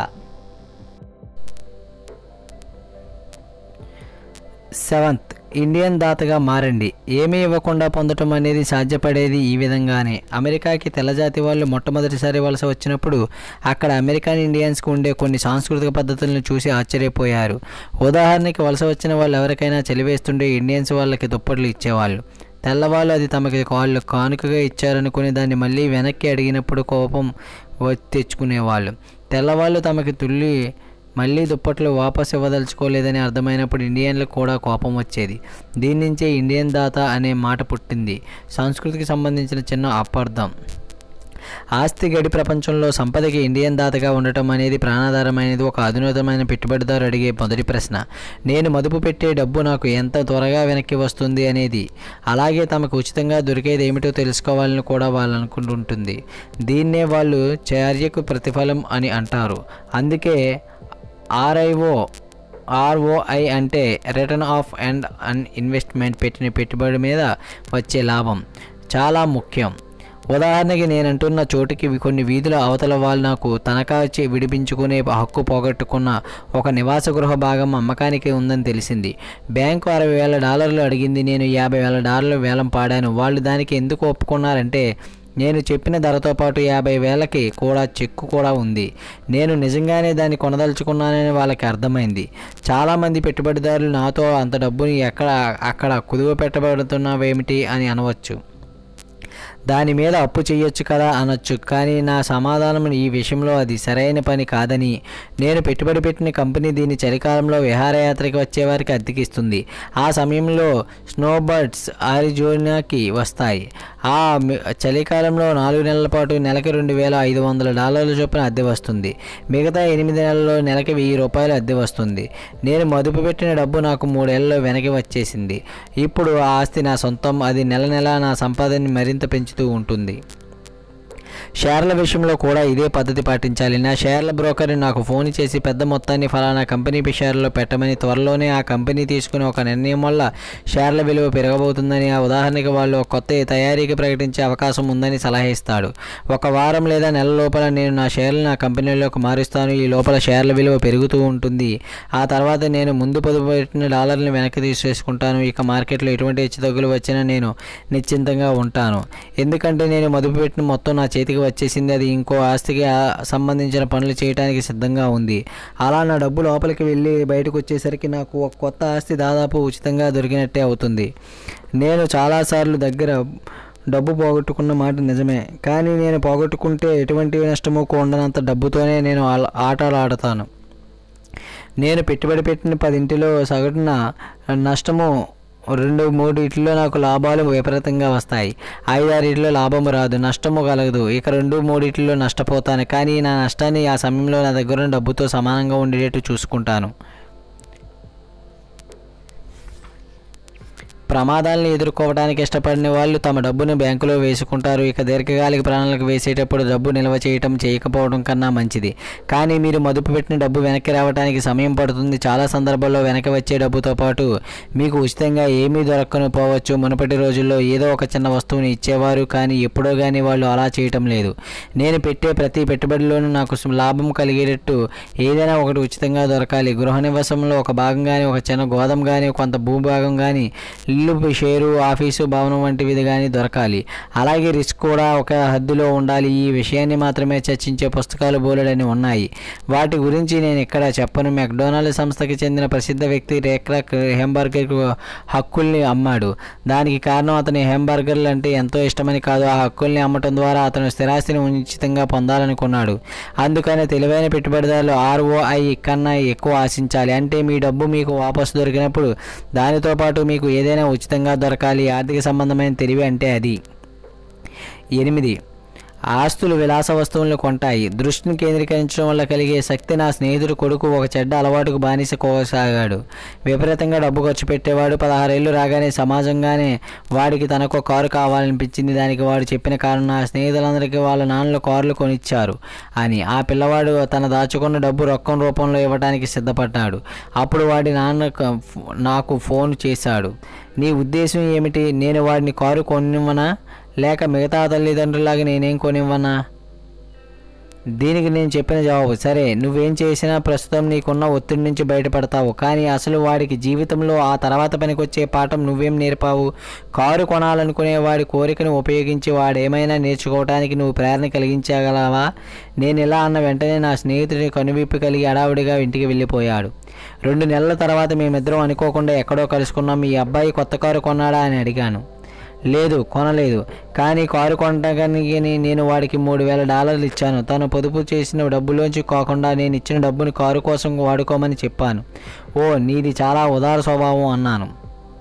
సెవెంత్ ఇండియన్ దాతగా మారండి ఏమీ ఇవ్వకుండా పొందటం అనేది సాధ్యపడేది ఈ విధంగానే అమెరికాకి తెల్లజాతి వాళ్ళు మొట్టమొదటిసారి వలస వచ్చినప్పుడు అక్కడ అమెరికన్ ఇండియన్స్కి ఉండే కొన్ని సాంస్కృతిక పద్ధతులను చూసి ఆశ్చర్యపోయారు ఉదాహరణకి వలస వచ్చిన వాళ్ళు ఎవరికైనా చలివేస్తుంటే ఇండియన్స్ వాళ్ళకి దుప్పట్లు ఇచ్చేవాళ్ళు తెల్లవాళ్ళు అది తమకి వాళ్ళు కానుకగా ఇచ్చారనుకుని దాన్ని మళ్ళీ వెనక్కి అడిగినప్పుడు కోపం వ- తెచ్చుకునేవాళ్ళు తెల్లవాళ్ళు తమకి తుల్లి మళ్ళీ దుప్పట్లు వాపస్ ఇవ్వదలుచుకోలేదని అర్థమైనప్పుడు ఇండియన్లకు కూడా కోపం వచ్చేది దీని నుంచే ఇండియన్ దాత అనే మాట పుట్టింది సంస్కృతికి సంబంధించిన చిన్న అపార్థం ఆస్తి గడి ప్రపంచంలో సంపదకి ఇండియన్ దాతగా ఉండటం అనేది ప్రాణాధారమైనది ఒక అధునాతమైన పెట్టుబడిదారు అడిగే మొదటి ప్రశ్న నేను మదుపు పెట్టే డబ్బు నాకు ఎంత త్వరగా వెనక్కి వస్తుంది అనేది అలాగే తమకు ఉచితంగా దొరికేది ఏమిటో తెలుసుకోవాలని కూడా వాళ్ళు అనుకుంటుంటుంది దీన్నే వాళ్ళు చర్యకు ప్రతిఫలం అని అంటారు అందుకే ఆర్ఐఓ ఆర్ఓఐ అంటే return of and an investment పెట్టిన పెట్టుబడి మీద వచ్చే లాభం చాలా ముఖ్యం ఉదాహరణకి నేను అంటున్న చోటుకి కొన్ని వీధుల అవతల వాళ్ళు నాకు తనఖా చే విడిపించుకునే హక్కు పోగొట్టుకున్న ఒక నివాస గృహ భాగం అమ్మకానికి ఉందని తెలిసింది బ్యాంకు అరవై వేల డాలర్లు అడిగింది నేను యాభై వేల డాలర్లు వేలం పాడాను వాళ్ళు దానికి ఎందుకు ఒప్పుకున్నారంటే నేను చెప్పిన ధరతో పాటు యాభై వేలకి కూడా చెక్కు కూడా ఉంది నేను నిజంగానే దాన్ని కొనదలుచుకున్నానని వాళ్ళకి అర్థమైంది చాలామంది పెట్టుబడిదారులు నాతో అంత డబ్బుని ఎక్కడ అక్కడ కుదువ పెట్టబడుతున్నావేమిటి అని అనవచ్చు దాని మీద అప్పు చేయొచ్చు కదా అనొచ్చు కానీ నా సమాధానం ఈ విషయంలో అది సరైన పని కాదని నేను పెట్టుబడి పెట్టిన కంపెనీ దీన్ని చలికాలంలో విహారయాత్రకి వచ్చేవారికి అద్దెకిస్తుంది ఆ సమయంలో స్నోబర్డ్స్ ఆరిజోనాకి వస్తాయి ఆ మి- చలికాలంలో నాలుగు నెలల పాటు నెలకి రెండు వేల ఐదు వందల డాలర్ల చొప్పున అద్దె వస్తుంది మిగతా ఎనిమిది నెలల్లో నెలకి వెయ్యి రూపాయలు అద్దె వస్తుంది నేను మదుపు పెట్టిన డబ్బు నాకు మూడేళ్లలో వెనక్కి వచ్చేసింది ఇప్పుడు ఆ ఆస్తి నా సొంతం అది నెల నెలా నా సంపాదనని మరింత పెంచుతూ ఉంటుంది షేర్ల విషయంలో కూడా ఇదే పద్ధతి పాటించాలి నా షేర్ల బ్రోకర్ నాకు ఫోన్ చేసి పెద్ద మొత్తాన్ని ఫలానా కంపెనీ షేర్లో పెట్టమని త్వరలోనే ఆ కంపెనీ తీసుకుని ఒక నిర్ణయం వల్ల షేర్ల విలువ పెరగబోతుందని ఆ ఉదాహరణకి వాళ్ళు ఒక కొత్త తయారీకి ప్రకటించే అవకాశం ఉందని సలహా ఇస్తాడు ఒక వారం లేదా నెల లోపల నేను నా షేర్లు నా కంపెనీలోకి మారుస్తాను ఈ లోపల షేర్ల విలువ పెరుగుతూ ఉంటుంది ఆ తర్వాత నేను ముందు పొదుపు పెట్టిన డాలర్ని వెనక్కి తీసేసుకుంటాను ఇక మార్కెట్లో ఎటువంటి హెచ్చుతగ్గులు వచ్చినా నేను నిశ్చింతంగా ఉంటాను ఎందుకంటే నేను మదుపు పెట్టిన మొత్తం నా చేతికి వచ్చేసింది అది ఇంకో ఆస్తికి ఆ సంబంధించిన పనులు చేయడానికి సిద్ధంగా ఉంది అలా నా డబ్బు లోపలికి వెళ్ళి బయటకు వచ్చేసరికి నాకు ఒక కొత్త ఆస్తి దాదాపు ఉచితంగా దొరికినట్టే అవుతుంది నేను చాలాసార్లు దగ్గర డబ్బు పోగొట్టుకున్న మాట నిజమే కానీ నేను పోగొట్టుకుంటే ఎటువంటి నష్టము ఉండనంత డబ్బుతోనే నేను ఆల- ఆటలు ఆడతాను నేను పెట్టుబడి పెట్టిన పదింటిలో సగటున నష్టము రెండు మూడిట్లో నాకు లాభాలు విపరీతంగా వస్తాయి ఐదారిట్లో లాభము రాదు నష్టము కలగదు ఇక రెండు మూడిట్లో నష్టపోతాను కానీ నా నష్టాన్ని ఆ సమయంలో నా దగ్గర ఉన్న డబ్బుతో సమానంగా ఉండేటట్టు చూసుకుంటాను ప్రమాదాలను ఎదుర్కోవడానికి ఇష్టపడిన వాళ్ళు తమ డబ్బును బ్యాంకులో వేసుకుంటారు ఇక దీర్ఘకాలిక ప్రణాళిక వేసేటప్పుడు డబ్బు నిల్వ చేయటం చేయకపోవడం కన్నా మంచిది కానీ మీరు మదుపు పెట్టిన డబ్బు వెనక్కి రావడానికి సమయం పడుతుంది చాలా సందర్భాల్లో వెనక్కి వచ్చే డబ్బుతో పాటు మీకు ఉచితంగా ఏమీ దొరక్కను పోవచ్చు మునుపటి రోజుల్లో ఏదో ఒక చిన్న వస్తువుని ఇచ్చేవారు కానీ ఎప్పుడో కానీ వాళ్ళు అలా చేయటం లేదు నేను పెట్టే ప్రతి పెట్టుబడిలోనూ నాకు సు- లాభం కలిగేటట్టు ఏదైనా ఒకటి ఉచితంగా దొరకాలి గృహ నివాసంలో ఒక భాగం కానీ ఒక చిన్న గోదాం కానీ కొంత భూభాగం కానీ ఇల్లు షేరు ఆఫీసు భవనం వంటివి కానీ దొరకాలి అలాగే రిస్క్ కూడా ఒక హద్దులో ఉండాలి ఈ విషయాన్ని మాత్రమే చర్చించే పుస్తకాలు బోలెడని ఉన్నాయి వాటి గురించి నేను ఇక్కడ చెప్పను మెక్డొనాల్డ్ సంస్థకి చెందిన ప్రసిద్ధ వ్యక్తి రేక్రాక్ హెంబర్గర్ హక్కుల్ని అమ్మాడు దానికి కారణం అతని హెంబర్గర్లు అంటే ఎంతో ఇష్టమని కాదు ఆ హక్కుల్ని అమ్మటం ద్వారా అతను స్థిరాస్తిని ఉచితంగా పొందాలనుకున్నాడు అందుకని తెలివైన పెట్టుబడిదారులు ఆర్ఓఐ కన్నా ఎక్కువ ఆశించాలి అంటే మీ డబ్బు మీకు వాపసు దొరికినప్పుడు దానితో పాటు మీకు ఏదైనా ఉచితంగా దొరకాలి ఆర్థిక సంబంధమైన తెలివి అంటే అది ఎనిమిది ఆస్తులు విలాస వస్తువులను కొంటాయి దృష్టిని కేంద్రీకరించడం వల్ల కలిగే శక్తి నా స్నేహితుడు కొడుకు ఒక చెడ్డ అలవాటుకు బానిస కోసాగాడు విపరీతంగా డబ్బు ఖర్చు పెట్టేవాడు పదహారేళ్ళు రాగానే సమాజంగానే వాడికి తనకు కారు కావాలనిపించింది దానికి వాడు చెప్పిన కారణం నా స్నేహితులందరికీ వాళ్ళ నాన్నలు కార్లు కొనిచ్చారు అని ఆ పిల్లవాడు తన దాచుకున్న డబ్బు రొక్కం రూపంలో ఇవ్వడానికి సిద్ధపడ్డాడు అప్పుడు వాడి నాన్న క- నాకు ఫోన్ చేశాడు నీ ఉద్దేశం ఏమిటి నేను వాడిని కారు కొనివ్వనా లేక మిగతా తల్లిదండ్రులాగా నేనేం కొనివ్వనా దీనికి నేను చెప్పిన జవాబు సరే నువ్వేం చేసినా ప్రస్తుతం నీకున్న ఒత్తిడి నుంచి బయటపడతావు కానీ అసలు వాడికి జీవితంలో ఆ తర్వాత పనికొచ్చే పాఠం నువ్వేం నేర్పావు కారు కొనాలనుకునే వాడి కోరికను ఉపయోగించి వాడేమైనా నేర్చుకోవడానికి నువ్వు ప్రేరణ కలిగించగలవా నేను ఇలా అన్న వెంటనే నా స్నేహితుడిని కనువిప్పి కలిగి అడావుడిగా ఇంటికి వెళ్ళిపోయాడు రెండు నెలల తర్వాత మేమిద్దరం అనుకోకుండా ఎక్కడో కలుసుకున్నాం ఈ అబ్బాయి కొత్త కారు కొన్నాడా అని అడిగాను లేదు కొనలేదు కానీ కారు కొనడానికి నేను వాడికి మూడు వేల డాలర్లు ఇచ్చాను తను పొదుపు చేసిన డబ్బులోంచి కాకుండా నేను ఇచ్చిన డబ్బుని కారు కోసం వాడుకోమని చెప్పాను ఓ నీది చాలా ఉదార స్వభావం అన్నాను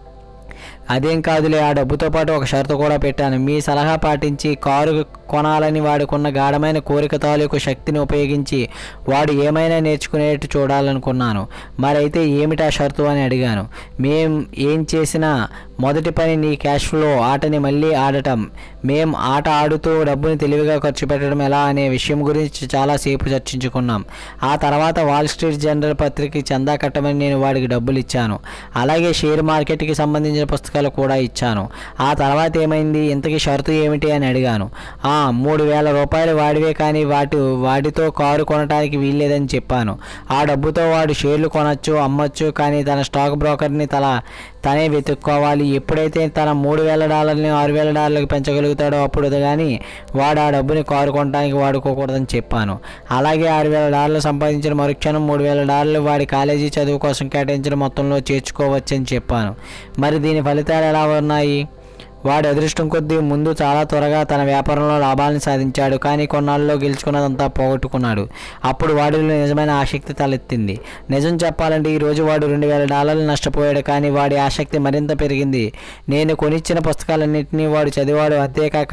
అదేం కాదులే ఆ డబ్బుతో పాటు ఒక షరతు కూడా పెట్టాను మీ సలహా పాటించి కారు కొనాలని వాడుకున్న గాఢమైన కోరిక తాలూకు శక్తిని ఉపయోగించి వాడు ఏమైనా నేర్చుకునేట్టు చూడాలనుకున్నాను మరైతే ఏమిటా షరతు అని అడిగాను మేం ఏం చేసినా మొదటి పని నీ క్యాష్ ఫ్లో ఆటని మళ్ళీ ఆడటం మేం ఆట ఆడుతూ డబ్బుని తెలివిగా ఖర్చు పెట్టడం ఎలా అనే విషయం గురించి చాలాసేపు చర్చించుకున్నాం ఆ తర్వాత వాల్ స్ట్రీట్ జనరల్ పత్రికకి చందా కట్టమని నేను వాడికి డబ్బులు ఇచ్చాను అలాగే షేర్ మార్కెట్కి సంబంధించిన పుస్తకాలు కూడా ఇచ్చాను ఆ తర్వాత ఏమైంది ఇంతకీ షరతు ఏమిటి అని అడిగాను ఆ మూడు వేల రూపాయలు వాడివే కానీ వాటి వాటితో కారు కొనడానికి వీల్లేదని చెప్పాను ఆ డబ్బుతో వాడు షేర్లు కొనచ్చు అమ్మొచ్చు కానీ తన స్టాక్ బ్రోకర్ని తల తనే వెతుక్కోవాలి ఎప్పుడైతే తన మూడు వేల డాలర్ని ఆరు వేల డాలర్లకు పెంచగలుగుతాడో అప్పుడు కానీ వాడు ఆ డబ్బుని కారు కొనడానికి వాడుకోకూడదని చెప్పాను అలాగే ఆరు వేల డాలర్లు సంపాదించిన మరుక్షణం మూడు వేల డాలర్లు వాడి కాలేజీ చదువు కోసం కేటాయించిన మొత్తంలో చేర్చుకోవచ్చని చెప్పాను మరి దీని ఫలితాలు ఎలా ఉన్నాయి వాడి అదృష్టం కొద్దీ ముందు చాలా త్వరగా తన వ్యాపారంలో లాభాలను సాధించాడు కానీ కొన్నాళ్ళలో గెలుచుకున్నదంతా పోగొట్టుకున్నాడు అప్పుడు వాడిలో నిజమైన ఆసక్తి తలెత్తింది నిజం చెప్పాలంటే ఈ రోజు వాడు రెండు వేల డాలర్లు నష్టపోయాడు కానీ వాడి ఆసక్తి మరింత పెరిగింది నేను కొనిచ్చిన పుస్తకాలన్నింటినీ వాడు చదివాడు అంతేకాక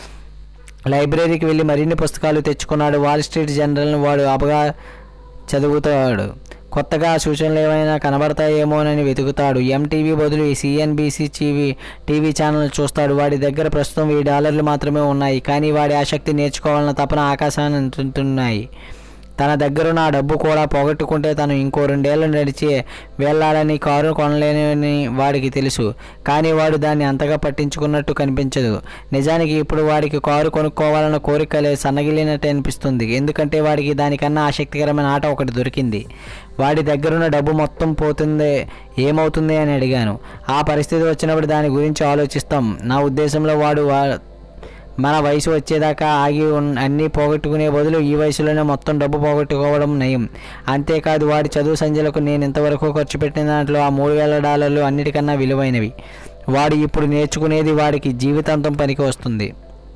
లైబ్రరీకి వెళ్ళి మరిన్ని పుస్తకాలు తెచ్చుకున్నాడు వాల్ స్ట్రీట్ జనరల్ని వాడు అబగా చదువుతాడు కొత్తగా సూచనలు ఏమైనా కనబడతాయేమోనని వెతుకుతాడు ఎంటీవీ బదులు ఈ సిఎన్బిసి టీవీ టీవీ ఛానల్ చూస్తాడు వాడి దగ్గర ప్రస్తుతం వెయ్యి డాలర్లు మాత్రమే ఉన్నాయి కానీ వాడి ఆసక్తి నేర్చుకోవాలన్న తపన ఆకాశాన్ని అంటుతున్నాయి తన దగ్గరున్న ఆ డబ్బు కూడా పోగొట్టుకుంటే తను ఇంకో రెండేళ్లు నడిచి వెళ్ళాలని కారు కొనలేనని వాడికి తెలుసు కానీ వాడు దాన్ని అంతగా పట్టించుకున్నట్టు కనిపించదు నిజానికి ఇప్పుడు వాడికి కారు కొనుక్కోవాలన్న కోరిక లే- సన్నగిలినట్టు అనిపిస్తుంది ఎందుకంటే వాడికి దానికన్నా ఆసక్తికరమైన ఆట ఒకటి దొరికింది వాడి దగ్గరున్న డబ్బు మొత్తం పోతుంది ఏమవుతుంది అని అడిగాను ఆ పరిస్థితి వచ్చినప్పుడు దాని గురించి ఆలోచిస్తాం నా ఉద్దేశంలో వాడు వా మన వయసు వచ్చేదాకా ఆగి ఉన్- అన్నీ పోగొట్టుకునే బదులు ఈ వయసులోనే మొత్తం డబ్బు పోగొట్టుకోవడం నయం అంతేకాదు వాడి చదువు సంధ్యలకు నేను ఇంతవరకు ఖర్చు పెట్టిన దాంట్లో ఆ మూడు వేల డాలర్లు అన్నిటికన్నా విలువైనవి వాడు ఇప్పుడు నేర్చుకునేది వాడికి జీవితాంతం పనికి వస్తుంది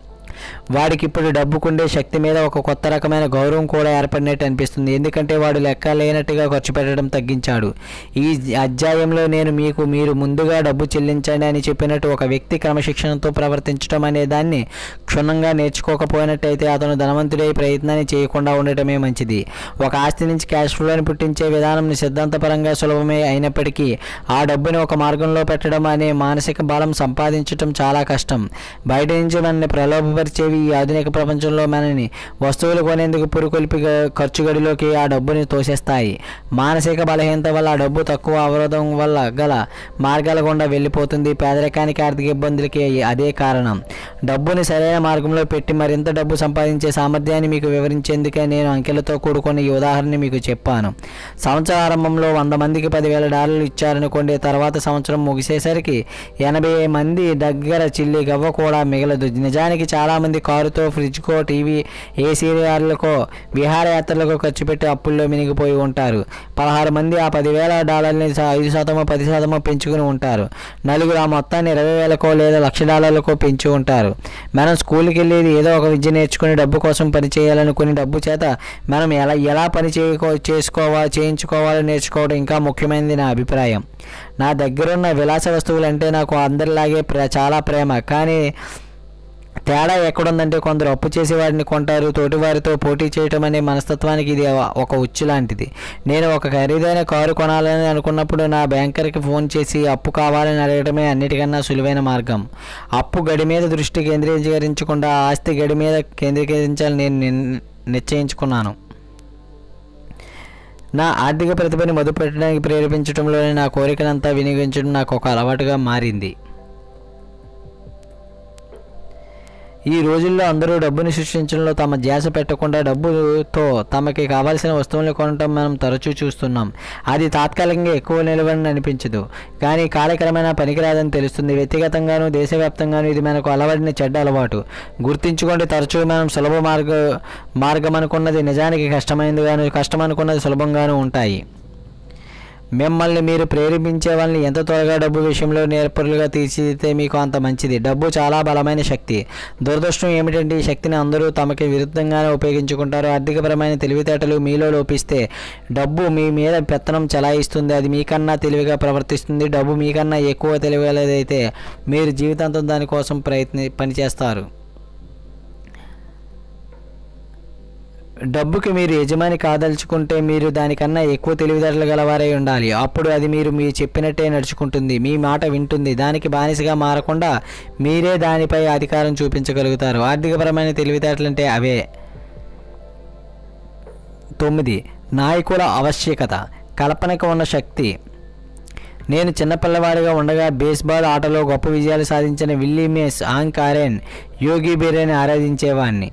వాడికి ఇప్పుడు డబ్బుకుండే శక్తి మీద ఒక కొత్త రకమైన గౌరవం కూడా ఏర్పడినట్టు అనిపిస్తుంది ఎందుకంటే వాడు లెక్క లేనట్టుగా ఖర్చు పెట్టడం తగ్గించాడు ఈ అధ్యాయంలో నేను మీకు మీరు ముందుగా డబ్బు చెల్లించండి అని చెప్పినట్టు ఒక వ్యక్తి క్రమశిక్షణతో ప్రవర్తించడం అనే దాన్ని క్షుణ్ణంగా నేర్చుకోకపోయినట్టయితే అతను ధనవంతుడై ప్రయత్నాన్ని చేయకుండా ఉండటమే మంచిది ఒక ఆస్తి నుంచి క్యాష్ ఫ్లోని పుట్టించే విధానం సిద్ధాంతపరంగా సులభమే అయినప్పటికీ ఆ డబ్బుని ఒక మార్గంలో పెట్టడం అనే మానసిక బలం సంపాదించడం చాలా కష్టం బయట నుంచి మనల్ని ప్రలోభపరిచేవి ఈ ఆధునిక ప్రపంచంలో మనని వస్తువులు కొనేందుకు పురుకొల్పి గ- ఖర్చు గడిలోకి ఆ డబ్బుని తోసేస్తాయి మానసిక బలహీనత వల్ల ఆ డబ్బు తక్కువ అవరోధం వల్ల గల మార్గాల గుండా వెళ్ళిపోతుంది పేదరికానికి ఆర్థిక ఇబ్బందులకి అదే కారణం డబ్బుని సరైన మార్గంలో పెట్టి మరింత డబ్బు సంపాదించే సామర్థ్యాన్ని మీకు వివరించేందుకే నేను అంకెలతో కూడుకున్న ఈ ఉదాహరణ మీకు చెప్పాను సంవత్సర ఆరంభంలో వంద మందికి పదివేల డాలర్లు ఇచ్చారనుకోండి తర్వాత సంవత్సరం ముగిసేసరికి ఎనభై మంది దగ్గర చిల్లి గవ్వ కూడా మిగలదు నిజానికి చాలామంది కారుతో ఫ్రిడ్జ్కో టీవీ ఏసీఆర్లకో విహారయాత్రలకు ఖర్చు పెట్టి అప్పుల్లో మినిగిపోయి ఉంటారు పదహారు మంది ఆ పదివేల డాలర్ని స- ఐదు శాతమో పది శాతమో పెంచుకుని ఉంటారు నలుగురు ఆ మొత్తాన్ని ఇరవై వేలకో లేదా లక్ష డాలర్లకో పెంచి ఉంటారు మనం స్కూల్కి వెళ్ళేది ఏదో ఒక విద్య నేర్చుకుని డబ్బు కోసం పని చేయాలనుకుని డబ్బు చేత మనం ఎలా ఎలా పని చేయకో చేసుకోవాలి చేయించుకోవాలో నేర్చుకోవడం ఇంకా ముఖ్యమైనది నా అభిప్రాయం నా దగ్గరున్న విలాస వస్తువులు అంటే నాకు అందరిలాగే ప్ర చాలా ప్రేమ కానీ తేడా ఎక్కడుందంటే కొందరు అప్పు చేసి వాటిని కొంటారు తోటివారితో పోటీ చేయటం అనే మనస్తత్వానికి ఇది ఒక ఉచ్చు లాంటిది నేను ఒక ఖరీదైన కారు కొనాలని అనుకున్నప్పుడు నా బ్యాంకర్కి ఫోన్ చేసి అప్పు కావాలని అడగడమే అన్నిటికన్నా సులువైన మార్గం అప్పు గడి మీద దృష్టి కేంద్రీకరించకుండా ఆస్తి గడి మీద కేంద్రీకరించాలని నేను నిన్- నిశ్చయించుకున్నాను నా ఆర్థిక ప్రతిభని మొదలు పెట్టడానికి ప్రేరేపించడంలోనే నా కోరికనంతా వినియోగించడం నాకు ఒక అలవాటుగా మారింది ఈ రోజుల్లో అందరూ డబ్బుని సృష్టించడంలో తమ ధ్యాస పెట్టకుండా డబ్బుతో తమకి కావాల్సిన వస్తువులను కొనటం మనం తరచూ చూస్తున్నాం అది తాత్కాలికంగా ఎక్కువ నిలవని అనిపించదు కానీ కాలక్రమేణా పనికిరాదని తెలుస్తుంది వ్యక్తిగతంగాను దేశవ్యాప్తంగాను ఇది మనకు అలవాడిన చెడ్డ అలవాటు గుర్తించుకోండి తరచూ మనం సులభ మార్గ మార్గం అనుకున్నది నిజానికి కష్టమైనదిగాను కష్టం అనుకున్నది సులభంగాను ఉంటాయి మిమ్మల్ని మీరు ప్రేరేపించే వాళ్ళని ఎంత త్వరగా డబ్బు విషయంలో నేర్పరులుగా తీర్చిదిద్దితే మీకు అంత మంచిది డబ్బు చాలా బలమైన శక్తి దురదృష్టం ఏమిటంటే ఈ శక్తిని అందరూ తమకి విరుద్ధంగానే ఉపయోగించుకుంటారు ఆర్థికపరమైన తెలివితేటలు మీలో లోపిస్తే డబ్బు మీ మీద పెత్తనం చెలాయిస్తుంది అది మీకన్నా తెలివిగా ప్రవర్తిస్తుంది డబ్బు మీకన్నా ఎక్కువ తెలివిగలదైతే మీరు జీవితాంతం దానికోసం ప్రయత్ని పనిచేస్తారు డబ్బుకి మీరు యజమాని కాదలుచుకుంటే మీరు దానికన్నా ఎక్కువ తెలివితేటలు గలవారై ఉండాలి అప్పుడు అది మీరు మీ చెప్పినట్టే నడుచుకుంటుంది మీ మాట వింటుంది దానికి బానిసగా మారకుండా మీరే దానిపై అధికారం చూపించగలుగుతారు ఆర్థికపరమైన తెలివితేటలంటే అవే తొమ్మిది నాయకుల ఆవశ్యకత కల్పనకు ఉన్న శక్తి నేను చిన్నపిల్లవాడిగా ఉండగా బేస్బాల్ ఆటలో గొప్ప విజయాలు సాధించిన విల్లీ మేస్ ఆంగ్ కారెన్ యోగి బేరేని ఆరాధించేవాడిని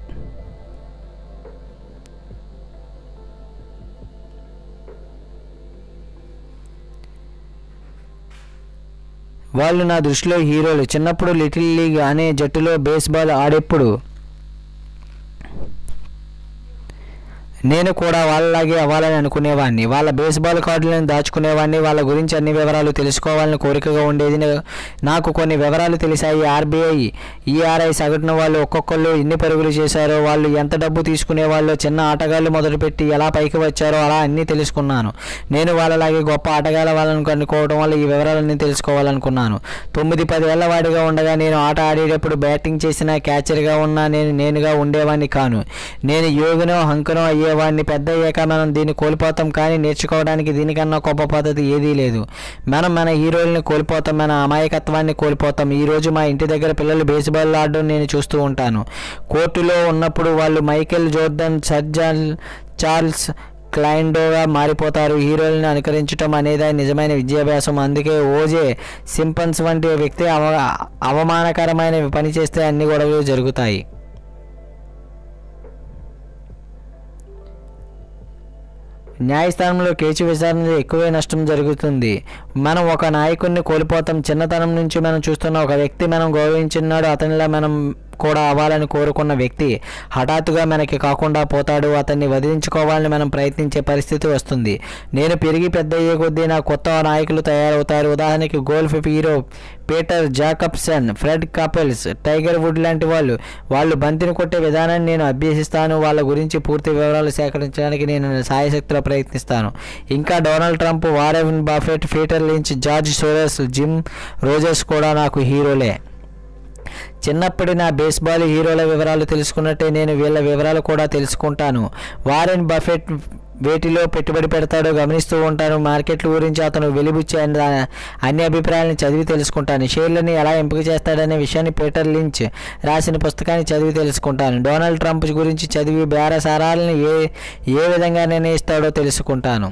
వాళ్ళు నా దృష్టిలో హీరోలు చిన్నప్పుడు లిటిల్ లీగ్ అనే జట్టులో బేస్బాల్ ఆడేప్పుడు నేను కూడా వాళ్ళలాగే అవ్వాలని అనుకునేవాడిని వాళ్ళ బేస్బాల్ కార్డులను దాచుకునేవాడిని వాళ్ళ గురించి అన్ని వివరాలు తెలుసుకోవాలని కోరికగా ఉండేది నే- నాకు కొన్ని వివరాలు తెలిసాయి ఆర్బీఐ ఈఆర్ఐ సగటున వాళ్ళు ఒక్కొక్కళ్ళు ఎన్ని పరుగులు చేశారో వాళ్ళు ఎంత డబ్బు తీసుకునేవాళ్ళో చిన్న ఆటగాళ్ళు మొదలుపెట్టి ఎలా పైకి వచ్చారో అలా అన్నీ తెలుసుకున్నాను నేను వాళ్ళలాగే గొప్ప ఆటగాళ్ళ వాళ్ళని అనుకోవడం వల్ల ఈ వివరాలన్నీ తెలుసుకోవాలనుకున్నాను తొమ్మిది పదేళ్ల వాడిగా ఉండగా నేను ఆట ఆడేటప్పుడు బ్యాటింగ్ చేసిన క్యాచర్గా ఉన్నా నేను నేనుగా ఉండేవాడిని కాను నేను యోగినో హంకనో అయ్యేవాడిని పెద్ద అయ్యాక మనం దీన్ని కోల్పోతాం కానీ నేర్చుకోవడానికి దీనికన్నా గొప్ప పద్ధతి ఏదీ లేదు మనం మన హీరోల్ని కోల్పోతాం మన అమాయకత్వాన్ని కోల్పోతాం ఈ రోజు మా ఇంటి దగ్గర పిల్లలు బేస్బాల్ ఆడడం నేను చూస్తూ ఉంటాను కోర్టులో ఉన్నప్పుడు వాళ్ళు మైకేల్ జోర్డన్ సర్జన్ చార్ల్స్ క్లైండోగా మారిపోతారు హీరోలను అనుకరించడం అనేది నిజమైన విద్యాభ్యాసం అందుకే ఓజే సింపన్స్ వంటి వ్యక్తి అవ అవమానకరమైన పని చేస్తే అన్ని గొడవలు జరుగుతాయి న్యాయస్థానంలో కేసు విచారణలో ఎక్కువే నష్టం జరుగుతుంది మనం ఒక నాయకుడిని కోల్పోతాం చిన్నతనం నుంచి మనం చూస్తున్న ఒక వ్యక్తి మనం గౌరవించున్నాడు అతనిలా మనం కూడా అవ్వాలని కోరుకున్న వ్యక్తి హఠాత్తుగా మనకి కాకుండా పోతాడు అతన్ని వదిలించుకోవాలని మనం ప్రయత్నించే పరిస్థితి వస్తుంది నేను పెరిగి పెద్ద అయ్యే కొద్దీ నా కొత్త నాయకులు తయారవుతారు ఉదాహరణకి golf hero Peter Jacobsen Fred Couples Tiger Wood లాంటి వాళ్ళు వాళ్ళు బంతిని కొట్టే విధానాన్ని నేను అభ్యసిస్తాను వాళ్ళ గురించి పూర్తి వివరాలు సేకరించడానికి నేను సాయశక్తిలో ప్రయత్నిస్తాను ఇంకా Donald Trump Warren Buffett Peter Lynch George Soros Jim Rogers కూడా నాకు హీరోలే చిన్నప్పటి నా బేస్బాల్ హీరోల వివరాలు తెలుసుకున్నట్టే నేను వీళ్ళ వివరాలు కూడా తెలుసుకుంటాను వారెన్ బఫెట్ వేటిలో పెట్టుబడి పెడతాడో గమనిస్తూ ఉంటాను మార్కెట్ల గురించి అతను వెలిబుచ్చే అన్ని- అన్ని అభిప్రాయాలను చదివి తెలుసుకుంటాను షేర్లని ఎలా ఎంపిక చేస్తాడనే విషయాన్ని పీటర్ లించ్ రాసిన పుస్తకాన్ని చదివి తెలుసుకుంటాను డొనాల్డ్ ట్రంప్ గురించి చదివి బేరసారాలను ఏ ఏ విధంగా నిర్ణయిస్తాడో తెలుసుకుంటాను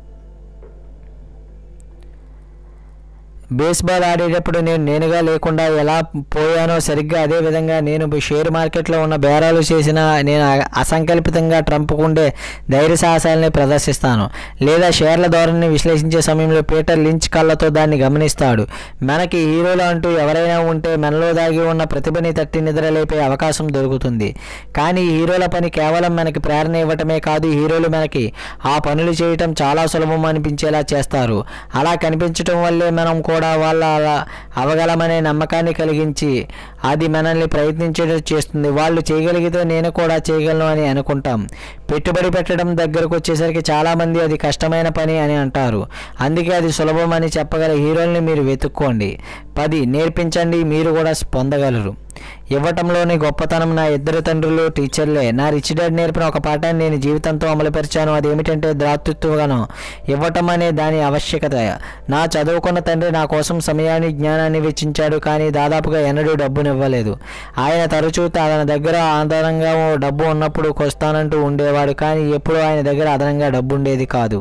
బేస్బాల్ ఆడేటప్పుడు నేను నేనుగా లేకుండా ఎలా పోయానో సరిగ్గా అదే విధంగా నేను షేర్ మార్కెట్లో ఉన్న బేరాలు చేసిన నేను అ- అసంకల్పితంగా ట్రంప్కు ఉండే ధైర్య సాహసాలని ప్రదర్శిస్తాను లేదా షేర్ల ధోరణిని విశ్లేషించే సమయంలో పీటర్ లించ్ కళ్ళతో దాన్ని గమనిస్తాడు మనకి హీరోలు అంటూ ఎవరైనా ఉంటే మనలో దాగి ఉన్న ప్రతిభని తట్టి నిద్రలేపే అవకాశం దొరుకుతుంది కానీ ఈ హీరోల పని కేవలం మనకి ప్రేరణ ఇవ్వటమే కాదు హీరోలు మనకి ఆ పనులు చేయటం చాలా సులభం అనిపించేలా చేస్తారు అలా కనిపించటం వల్లే మనం కూడా వాళ్ళ అలా అవగలమనే నమ్మకాన్ని కలిగించి అది మనల్ని ప్రయత్నించేటట్టు చేస్తుంది వాళ్ళు చేయగలిగితే నేను కూడా చేయగలను అని అనుకుంటాం పెట్టుబడి పెట్టడం దగ్గరకు వచ్చేసరికి చాలామంది అది కష్టమైన పని అని అంటారు అందుకే అది సులభం అని చెప్పగల హీరోల్ని మీరు వెతుక్కోండి పది నేర్పించండి మీరు కూడా పొందగలరు ఇవ్వటంలోని గొప్పతనం నా ఇద్దరు తండ్రులు టీచర్లే నా రిచ్ డాడ్ నేర్పిన ఒక పాఠాన్ని నేను జీవితంతో అమలుపరిచాను అదేమిటంటే ద్రాతృత్వగాను ఇవ్వటం అనే దాని ఆవశ్యకత నా చదువుకున్న తండ్రి నా కోసం సమయాన్ని జ్ఞానాన్ని వెచ్చించాడు కానీ దాదాపుగా ఎన్నడూ డబ్బునివ్వలేదు ఆయన తరచూ తన దగ్గర ఆధారంగా డబ్బు ఉన్నప్పుడు కొస్తానంటూ ఉండేవాడు కానీ ఎప్పుడూ ఆయన దగ్గర అదనంగా డబ్బు ఉండేది కాదు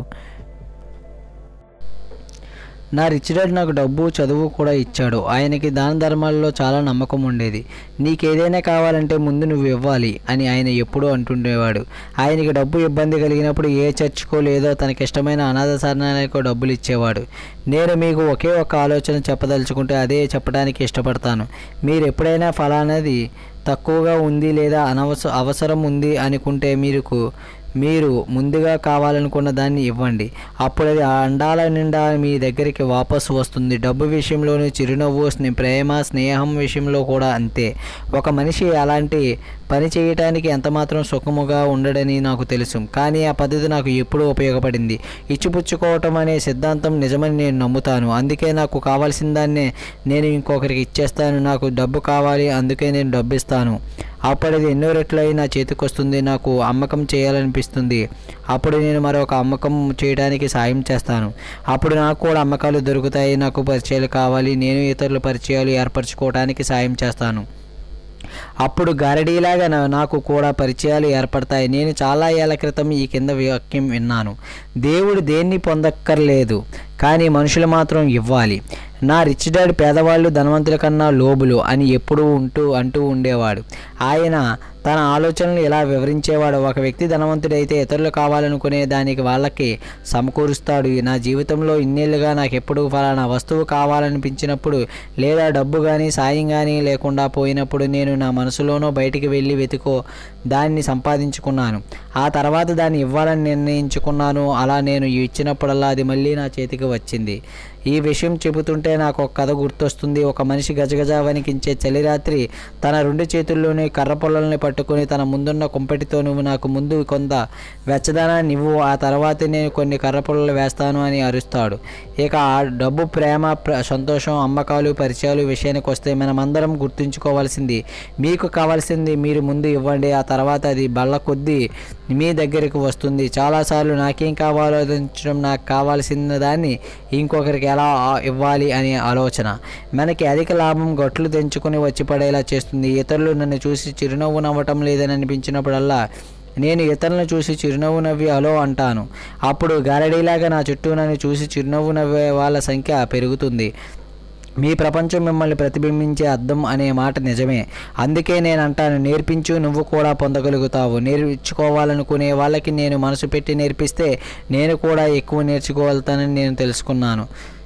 నా రిచ్ డాడ్ నాకు డబ్బు చదువు కూడా ఇచ్చాడు ఆయనకి దాన ధర్మాల్లో చాలా నమ్మకం ఉండేది నీకేదైనా కావాలంటే ముందు నువ్వు ఇవ్వాలి అని ఆయన ఎప్పుడూ అంటుండేవాడు ఆయనకి డబ్బు ఇబ్బంది కలిగినప్పుడు ఏ చర్చ్కో లేదో తనకి ఇష్టమైన అనాథ శరణాలయానికో డబ్బులు ఇచ్చేవాడు నేను మీకు ఒకే ఒక ఆలోచన చెప్పదలుచుకుంటే అదే చెప్పడానికి ఇష్టపడతాను మీరు ఎప్పుడైనా ఫలానది తక్కువగా ఉంది లేదా అనవస అవసరం ఉంది అనుకుంటే మీకు మీరు ముందుగా కావాలనుకున్న దాన్ని ఇవ్వండి అప్పుడు అది ఆ అండాల నిండా మీ దగ్గరికి వాపసు వస్తుంది డబ్బు విషయంలోనూ చిరునవ్వు స్నే ప్రేమ స్నేహం విషయంలో కూడా అంతే ఒక మనిషి అలాంటి పని చేయటానికి ఎంతమాత్రం సుఖముగా ఉండడని నాకు తెలుసు కానీ ఆ పద్ధతి నాకు ఎప్పుడూ ఉపయోగపడింది ఇచ్చిపుచ్చుకోవటం అనే సిద్ధాంతం నిజమని నేను నమ్ముతాను అందుకే నాకు కావాల్సిన దాన్నే నేను ఇంకొకరికి ఇచ్చేస్తాను నాకు డబ్బు కావాలి అందుకే నేను డబ్బు ఇస్తాను అప్పుడు అది ఎన్నో రెట్లు అయి నా చేతికి వస్తుంది నాకు అమ్మకం చేయాలనిపిస్తుంది అప్పుడు నేను మరొక అమ్మకం చేయడానికి సాయం చేస్తాను అప్పుడు నాకు కూడా అమ్మకాలు దొరుకుతాయి నాకు పరిచయాలు కావాలి నేను ఇతరుల పరిచయాలు ఏర్పరచుకోవడానికి సాయం చేస్తాను అప్పుడు గారడీలాగా నా- నాకు కూడా పరిచయాలు ఏర్పడతాయి నేను చాలా ఏళ్ల క్రితం ఈ కింద వాక్యం విన్నాను దేవుడు దేన్ని పొందక్కర్లేదు కానీ మనుషులు మాత్రం ఇవ్వాలి నా రిచ్ డాడ్ పేదవాళ్ళు ధనవంతుల కన్నా లోబులు అని ఎప్పుడూ ఉంటూ అంటూ ఉండేవాడు ఆయన తన ఆలోచనలు ఇలా వివరించేవాడు ఒక వ్యక్తి ధనవంతుడైతే ఇతరులు కావాలనుకునే దానికి వాళ్ళకి సమకూరుస్తాడు నా జీవితంలో ఇన్నేళ్ళుగా నాకు ఎప్పుడు ఫలానా వస్తువు కావాలనిపించినప్పుడు లేదా డబ్బు కానీ సాయం కానీ లేకుండా పోయినప్పుడు నేను నా మనసులోనో బయటికి వెళ్ళి వెతుకో దాన్ని సంపాదించుకున్నాను ఆ తర్వాత దాన్ని ఇవ్వాలని నిర్ణయించుకున్నాను అలా నేను ఇచ్చినప్పుడల్లా అది మళ్ళీ నా చేతికి వచ్చింది ఈ విషయం చెబుతుంటే నాకు ఒక కథ గుర్తొస్తుంది ఒక మనిషి గజగజ వణికించే చలిరాత్రి తన రెండు చేతుల్లోని కర్ర పొల్లల్ని పట్టుకొని తన ముందున్న కుంపటితో నువ్వు నాకు ముందు కొంత వెచ్చదనాన్ని ఇవ్వు ఆ తర్వాత నేను కొన్ని కర్ర పొల్లలు వేస్తాను అని అరుస్తాడు ఇక ఆ డబ్బు ప్రేమ ప్ర- సంతోషం అమ్మకాలు పరిచయాలు విషయానికి వస్తే మనమందరం గుర్తుంచుకోవాల్సింది మీకు కావాల్సింది మీరు ముందు ఇవ్వండి ఆ తర్వాత అది బల్ల కొద్దీ మీ దగ్గరికి వస్తుంది చాలాసార్లు నాకేం కావాలో ఆలోచించడం నాకు కావాల్సిన దాన్ని ఇంకొకరికి ఎలా ఆ- ఇవ్వాలి అనే ఆలోచన మనకి అధిక లాభం గట్లు తెంచుకొని వచ్చి పడేలా చేస్తుంది ఇతరులు నన్ను చూసి చిరునవ్వు నవ్వటం లేదని అనిపించినప్పుడల్లా నేను ఇతరులను చూసి చిరునవ్వు నవ్వి హలో అంటాను అప్పుడు గారడీలాగా నా చుట్టూ నన్ను చూసి చిరునవ్వు నవ్వే వాళ్ళ సంఖ్య పెరుగుతుంది మీ ప్రపంచం మిమ్మల్ని ప్రతిబింబించే అర్థం అనే మాట నిజమే అందుకే నేను అంటాను నేర్పించు నువ్వు కూడా పొందగలుగుతావు నేర్చుకోవాలనుకునే వాళ్ళకి నేను మనసు పెట్టి నేర్పిస్తే నేను కూడా ఎక్కువ నేర్చుకోగలుగుతానని నేను తెలుసుకున్నాను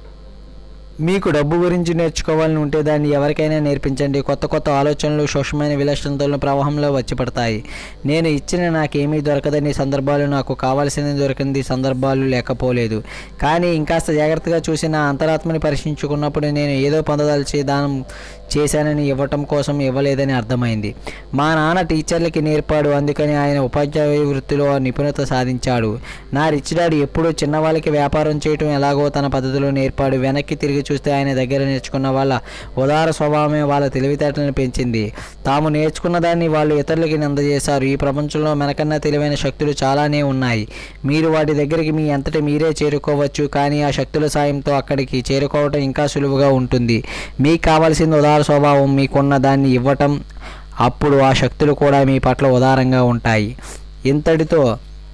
మీకు డబ్బు గురించి నేర్చుకోవాలని ఉంటే దాన్ని ఎవరికైనా నేర్పించండి కొత్త కొత్త ఆలోచనలు సూక్ష్మమైన విలక్షణతల ప్రవాహంలో వచ్చి పడతాయి నేను ఇచ్చిన నాకేమీ దొరకదని సందర్భాలు నాకు కావాల్సింది దొరికింది సందర్భాలు లేకపోలేదు కానీ ఇంకాస్త జాగ్రత్తగా చూసి నా అంతరాత్మని పరీక్షించుకున్నప్పుడు నేను ఏదో పొందదలిచి దానం చేశానని ఇవ్వటం కోసం ఇవ్వలేదని అర్థమైంది మా నాన్న టీచర్లకి నేర్పాడు అందుకని ఆయన ఉపాధ్యాయ వృత్తిలో నిపుణత సాధించాడు నా రిచ్ డాడీ ఎప్పుడూ చిన్నవాళ్ళకి వ్యాపారం చేయటం ఎలాగో తన పద్ధతిలో నేర్పాడు వెనక్కి తిరిగి చూస్తే ఆయన దగ్గర నేర్చుకున్న వాళ్ళ ఉదార స్వభావమే వాళ్ళ తెలివితేటలను పెంచింది తాము నేర్చుకున్న దాన్ని వాళ్ళు ఇతరులకి అందజేశారు ఈ ప్రపంచంలో మనకన్నా తెలివైన శక్తులు చాలానే ఉన్నాయి మీరు వాటి దగ్గరికి మీ అంతటి మీరే చేరుకోవచ్చు కానీ ఆ శక్తుల సాయంతో అక్కడికి చేరుకోవటం ఇంకా సులువుగా ఉంటుంది మీకు కావాల్సిన ఉదార స్వభావం మీకున్న దాన్ని ఇవ్వటం అప్పుడు ఆ శక్తులు కూడా మీ పట్ల ఉదారంగా ఉంటాయి ఇంతటితో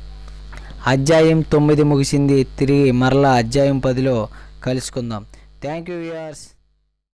అధ్యాయం తొమ్మిది ముగిసింది తిరిగి మరలా అధ్యాయం పదిలో కలుసుకుందాం థ్యాంక్ యూ వ్యూయర్స్